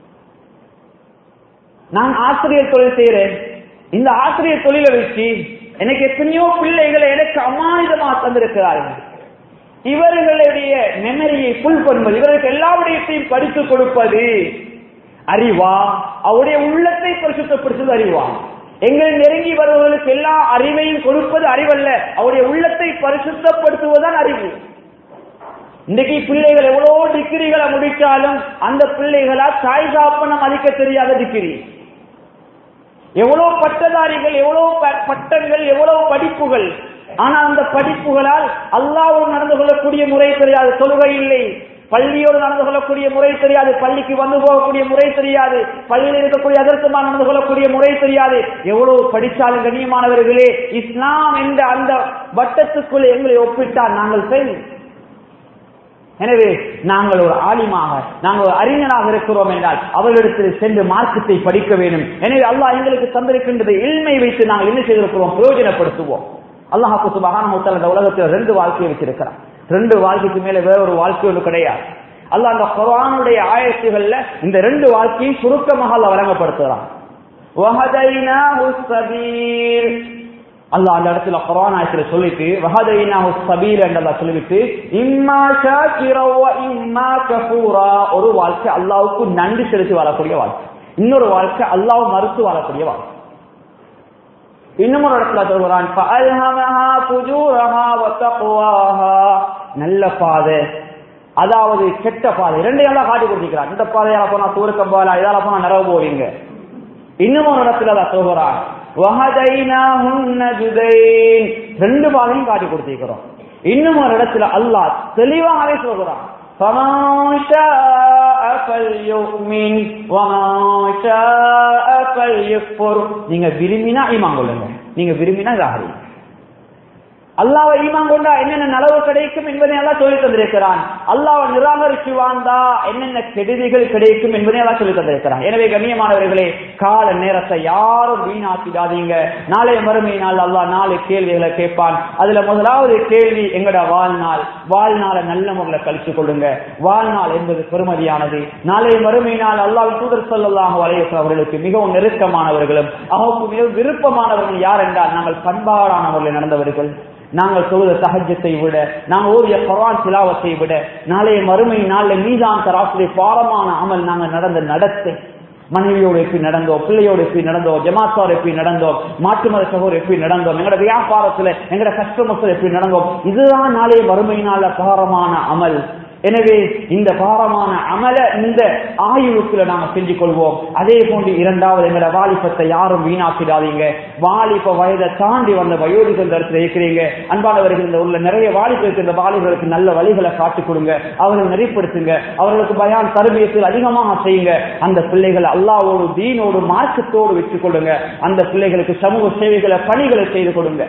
நான் ஆசிரியர் தொழில் செய்யறேன் இந்த ஆசிரியர் தொழிலை வச்சு எனக்கு எத்தனையோ பிள்ளைகளை எனக்கு அமானிதமா தந்திருக்கிறார்கள் இவர்களுடைய மெமரியை புல் பண்ணுவது இவர்களுக்கு எல்லா விடயத்தையும் படித்து கொடுப்பது அறிவா அவருடைய உள்ளத்தை பரிசுத்தப்படுத்துவது அறிவா எங்களை நெருங்கி வருபவர்களுக்கு எல்லா அறிவையும் கொடுப்பது அறிவல்ல அவருடைய உள்ளத்தை பரிசுத்தப்படுத்துவதுதான் அறிவு இன்றைக்கு பிள்ளைகள் எவ்வளவு டிகிரிகளை முடிச்சாலும் அந்த பிள்ளைகளா தாய் சாப்பனம் மதிக்க தெரியாத டிகிரி எவ்வளவு பட்டதாரிகள் எவ்வளவு பட்டங்கள் எவ்வளவு படிப்புகள் ஆனா அந்த படிப்புகளால் அல்லாவோடு நடந்து கொள்ளக்கூடிய முறை தெரியாது தொழுகை இல்லை பள்ளியோடு நடந்து கொள்ளக்கூடிய முறை தெரியாது பள்ளிக்கு வந்து போகக்கூடிய முறை தெரியாது பள்ளியில் இருக்கக்கூடிய அதற்குமா நடந்து கொள்ளக்கூடிய முறை தெரியாது எவ்வளவு படித்தாலும் கண்ணியமானவர்களே இஸ்லாம் என்ற அந்த வட்டத்துக்குள் எங்களை ஒப்பிட்டால் நாங்கள் செய்வோம் எனவே நாங்கள் ஒரு ஆலிமாக நாங்கள் ஒரு அறிஞராக இருக்கிறோம் என்றால் அவர்களிடத்தில் சென்று மார்க்கத்தை படிக்க வேண்டும் எனவே அல்லாஹ் எங்களுக்கு தந்திருக்கின்றது இல்மை வைத்து நாங்கள் என்ன செய்திருக்கிறோம் பிரயோஜனப்படுத்துவோம் அல்லாஹாக்கு சுபகான இந்த உலகத்தில் ரெண்டு வாழ்க்கையை வச்சிருக்கிறான் ரெண்டு வாழ்க்கைக்கு மேல வேற ஒரு வாழ்க்கை ஒன்று கிடையாது அல்லாஹ் அந்த குரானுடைய ஆயத்துகள்ல இந்த ரெண்டு வாழ்க்கையை சுருக்கமாக அல்ல வழங்கப்படுத்துகிறான் அல்லாஹ் அந்த இடத்துல குரான் ஆயத்துல சொல்லிட்டு வஹதைனா சபீர் என்றதா சொல்லிட்டு இம்மா ஷாக்கிரா இம்மா கஃபூரா ஒரு வாழ்க்கை அல்லாவுக்கு நன்றி செலுத்தி வாழக்கூடிய வாழ்க்கை இன்னொரு வாழ்க்கை அல்லாஹ் மறுத்து வாழக்கூடிய வாழ்க்கை இன்னும் ஒரு இடத்துல சொல்கிறான் நல்ல பாதை அதாவது கெட்ட பாதை ரெண்டையும் எல்லாம் காட்டி கொடுத்திருக்கிறான் இந்த பாதையால போனா தூரக்கம் போல இதால போனா நிறவு போவீங்க இன்னும் ஒரு இடத்துல தான் சொல்கிறான் ரெண்டு பாதையும் காட்டி கொடுத்திருக்கிறோம் இன்னும் ஒரு இடத்துல அல்லாஹ் தெளிவாகவே சொல்கிறான் நீங்க விரும்பினா ஈமான் கொள்ளுங்க நீங்க விரும்பினா இதாகிறீங்க அல்லாவை ஈமான் கொண்டா என்னென்ன நலவு கிடைக்கும் என்பதை எல்லாம் சொல்லி தந்திருக்கிறான் அல்லாவை நிராகரிச்சு வாழ்ந்தா என்னென்ன கெடுதிகள் கிடைக்கும் என்பதை எல்லாம் சொல்லி தந்திருக்கிறான் எனவே கண்ணியமானவர்களே கால நேரத்தை யாரும் வீணாக்கிடாதீங்க நாளைய மறுமை நாள் அல்லாஹ் நாலு கேள்விகளை கேட்பான் அதுல முதலாவது கேள்வி எங்கட வாழ்நாள் வாழ்நாளை நல்ல முறையில் கழிச்சு கொள்ளுங்க வாழ்நாள் என்பது பெருமதியானது நாளைய மறுமை நாள் அல்லாஹ் தூதர் சொல்லலாம் அவர்களுக்கு மிகவும் நெருக்கமானவர்களும் அவருக்கு மிகவும் விருப்பமானவர்கள் யார் என்றால் நாங்கள் பண்பாடான முறையில் நடந்தவர்கள் நாங்கள் சொல்லுத சகஜத்தை விட நாங்கள் ஓதிய குரான் சிலாவத்தை விட நாளைய மறுமை நாளில் மீதான் தராசுடைய பாரமான அமல் நாங்கள் நடந்த நடத்தை மனைவியோடு எப்படி நடந்தோம் பிள்ளையோடு எப்படி நடந்தோம் ஜமாத்தார் எப்படி நடந்தோம் மாட்டு மத சகோதரர் எப்படி நடந்தோம் எங்களோட வியாபாரத்துல எங்களோட கஸ்டமர்ஸ் எப்படி நடந்தோம் இதுதான் நாளைய மறுமை நாள பாரமான அமல் எனவே இந்த பாரமான அமல இந்த ஆயுளுக்குள்ள நாம செஞ்சு கொள்வோம் அதே போன்று இரண்டாவது எங்களோட வாலிபத்தை யாரும் வீணாக்கிடாதீங்க வாலிப வயதை தாண்டி வந்த வயோதிகள் இடத்துல இருக்கிறீங்க அன்பானவர்கள் இந்த உள்ள நிறைய வாலிபருக்கு இந்த வாலிபர்களுக்கு நல்ல வழிகளை காட்டிக் கொடுங்க அவர்களை நெறிப்படுத்துங்க அவர்களுக்கு பயான் தருமியத்தில் அதிகமாக செய்யுங்க அந்த பிள்ளைகளை அல்லாவோடு தீனோடு மார்க்கத்தோடு வச்சுக் கொள்ளுங்க அந்த பிள்ளைகளுக்கு சமூக சேவைகளை பணிகளை செய்து கொடுங்க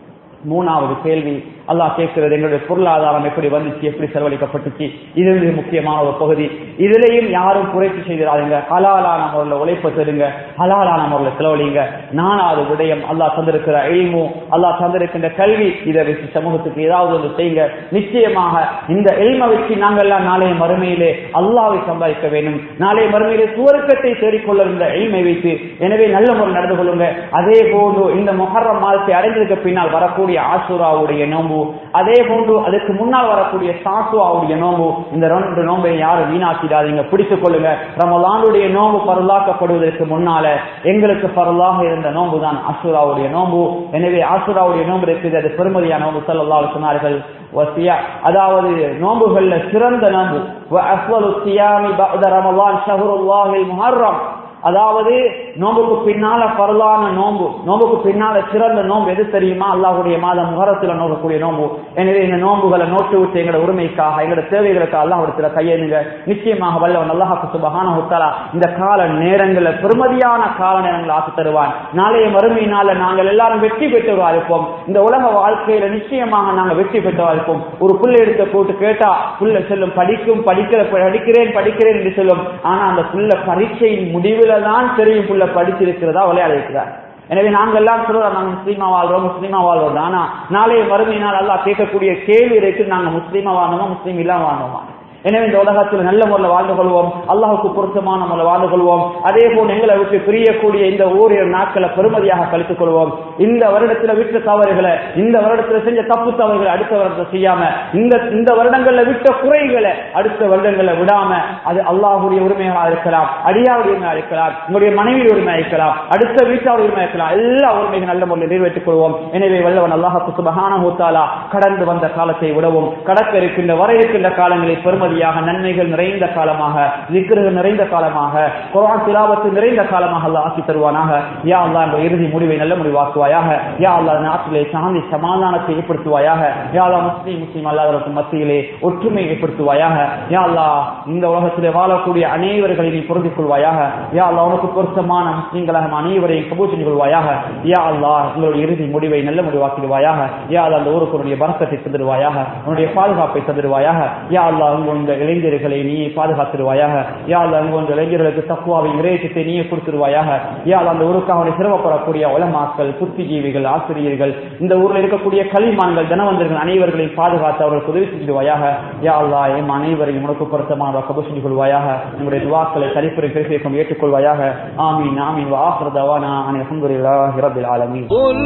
மூணாவது கேள்வி அல்லாஹ் கேட்கிறது எங்களுடைய பொருளாதாரம் எப்படி வந்துச்சு எப்படி செலவழிக்கப்பட்டுச்சு இது மிக முக்கியமான ஒரு பகுதி இதுலயும் யாரும் குறைத்து செய்திடாதீங்க ஹலாலான முறையில் உழைப்ப தருங்க ஹலாலான முறையில் செலவழிங்க நானாவது விடயம் அல்லாஹ் தந்திருக்கிற எய்மோ அல்லாஹ் தந்திருக்கின்ற கல்வி இதை வச்சு சமூகத்துக்கு ஏதாவது ஒன்று செய்யுங்க நிச்சயமாக இந்த எல்மை வச்சு நாங்கள் எல்லாம் நாளைய மறுமையிலே அல்லாவை சம்பாதிக்க வேண்டும் நாளைய மறுமையிலே சுவர்க்கத்தை தேடிக்கொள்ள இந்த எய்மை வைத்து எனவே நல்ல முறை நடந்து கொள்ளுங்க அதே போன்று இந்த மொஹர்ரம் மாதத்தை அடைந்ததுக்கு பின்னால் வரக்கூடிய ஆசுராவுடைய நோம்பு அதே போன்று அதுக்கு முன்னால் வரக்கூடிய சாசுவாவுடைய நோம்பு இந்த ரெண்டு நோம்பை யாரும் வீணாக்கிடாதீங்க பிடித்துக் கொள்ளுங்க ரமலானுடைய நோம்பு பரலாக்கப்படுவதற்கு முன்னால எங்களுக்கு பரலாக இருந்த நோம்பு தான் அசுராவுடைய நோம்பு எனவே ஆசுராவுடைய நோம்பு இருக்குது அது பெருமதியான நோம்பு சொல்லல்லா சொன்னார்கள் வசியா அதாவது நோம்புகள்ல சிறந்த நோம்பு அஸ்வலு சியாமி பஅத ரமலான் ஷஹருல்லாஹில் முஹர்ரம் அதாவது நோம்புக்கு பின்னால பரலான நோம்பு நோம்புக்கு பின்னால சிறந்த நோம்பு எது தெரியுமா அல்லாஹுடைய மாதம் முகரத்துல நோக்கக்கூடிய நோம்பு எனவே இந்த நோம்புகளை நோட்டு விட்டு எங்களோட உரிமைக்காக எங்களோட தேவைகளுக்கு அல்லாஹிடத்துல கையெழுங்க நிச்சயமாக வல்லவன் அல்லாஹாக்கு சுபகான உத்தலா இந்த கால நேரங்களை பெருமதியான கால நேரங்களை ஆக்கி தருவான் நாளைய மறுமையினால நாங்கள் எல்லாரும் வெற்றி பெற்றவர்களா இருப்போம் இந்த உலக வாழ்க்கையில நிச்சயமாக நாங்க வெற்றி பெற்றவா இருப்போம் ஒரு புள்ளை எடுத்த போட்டு கேட்டா புள்ள செல்லும் படிக்கும் படிக்கிற படிக்கிறேன் படிக்கிறேன் என்று சொல்லும் ஆனா அந்த புள்ள பரீட்சையின் முடிவில் தான் தெரியும் புள்ள படிச்சிருக்கிறதா விளையாட இருக்கிறார் எனவே நாங்கள் எல்லாம் சொல்றோம் நாங்க முஸ்லீமா வாழ்றோம் முஸ்லீமா வாழ்றோம் ஆனா நாளைய மறுமையினால் எல்லாம் கேட்கக்கூடிய கேள்வி இருக்கு நாங்க முஸ்லீமா வாழ்ந்தோமா முஸ்லீம் இல்லாம வாழ்ந்தோமா எனவே இந்த உலகத்தில் நல்ல முறையில் வாழ்ந்து கொள்வோம் அல்லாஹுக்கு பொருத்தமான முறையில் வாழ்ந்து கொள்வோம் அதே போல் எங்களை விட்டு பிரியக்கூடிய இந்த ஓரிரு நாட்களை பெருமதியாக கழித்துக் கொள்வோம் இந்த வருடத்துல விட்ட தவறுகளை இந்த வருடத்துல செஞ்ச தப்பு தவறுகளை அடுத்த வருடத்துல செய்யாம இந்த இந்த வருடங்கள்ல விட்ட குறைகளை அடுத்த வருடங்கள்ல விடாம அது அல்லாஹுடைய உரிமையாக இருக்கலாம் அடியாவுடைய உரிமையாக இருக்கலாம் உங்களுடைய மனைவியுடைய உரிமையாக இருக்கலாம் அடுத்த வீட்டாவுடைய உரிமையாக இருக்கலாம் எல்லா உரிமைகள் நல்ல முறையில் நிறைவேற்றிக் கொள்வோம் எனவே வல்லவன் அல்லாஹுக்கு சுபகான ஹூத்தாலா கடந்து வந்த காலத்தை விடவும் கடக்க இருக்கின்ற வர இருக்கின்ற காலங்களில் பெருமதி நிம்மதியாக நன்மைகள் நிறைந்த காலமாக விக்கிரகம் நிறைந்த காலமாக குரான் திலாவத்து நிறைந்த காலமாக அல்ல ஆக்கி தருவானாக யா அல்லா என்ற இறுதி முடிவை நல்ல முடிவாக்குவாயாக யா அல்லா நாட்டிலே சாந்தி சமாதானத்தை ஏற்படுத்துவாயாக யா அல்லா முஸ்லீம் முஸ்லீம் அல்லாதவருக்கு மத்தியிலே ஒற்றுமை ஏற்படுத்துவாயாக யா அல்லா இந்த உலகத்திலே வாழக்கூடிய அனைவர்களை நீ பொருந்திக் கொள்வாயாக யா அல்லா உனக்கு பொருத்தமான முஸ்லீம்களாக அனைவரையும் கபூல் செஞ்சு கொள்வாயாக யா அல்லா உங்களுடைய இறுதி முடிவை நல்ல முடிவாக்கிடுவாயாக யா அல்லா அந்த ஊருக்கு உன்னுடைய பரக்கத்தை தந்துடுவாயாக உன்னுடைய பாதுகாப்பை தந்துடுவாயாக யா அல்லா உங்க இந்த இளைஞர்களை நீ பாதுகாத்துருவாயாக யா அல்லா அங்கு இந்த இளைஞர்களுக்கு தக்குவாவை இறைச்சத்தை நீயே கொடுத்துருவாயாக யா அல்லா அந்த ஊருக்காக சிரமப்படக்கூடிய உலமாக்கள் புத்திஜீவிகள் ஆசிரியர்கள் இந்த ஊர்ல இருக்கக்கூடிய கலிமான்கள் தனவந்தர்கள் அனைவர்களையும் பாதுகாத்து அவர்களுக்கு உதவி செஞ்சிடுவாயாக யா அல்லா எம் அனைவரையும் உனக்கு பொருத்தமான கபு செஞ்சு கொள்வாயாக நம்முடைய துவாக்களை தனிப்புரை பெருசேக்கம் ஏற்றுக்கொள்வாயாக ஆமீன் ஆமீன் வாஹர் தவானா அனி அல்ஹம்துலில்லாஹி ரப்பில் ஆலமீன் قل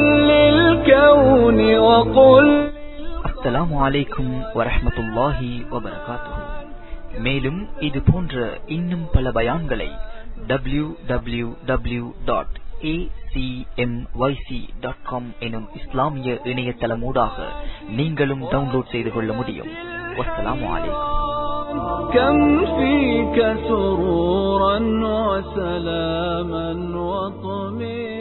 للكون وقل அஸ்ஸலாமு அலைக்கும் வரஹ்மத்துல்லாஹி வபரகாத்துஹு மேலும் இது போன்ற இன்னும் பல பயான்களை W W W dot dot com எனும் இஸ்லாமிய இணையதளமூடாக நீங்களும் டவுன்லோட் செய்து கொள்ள முடியும் வஸ்ஸலாமு அலைக்கும் كم فيك سرورا وسلاما وطمئنا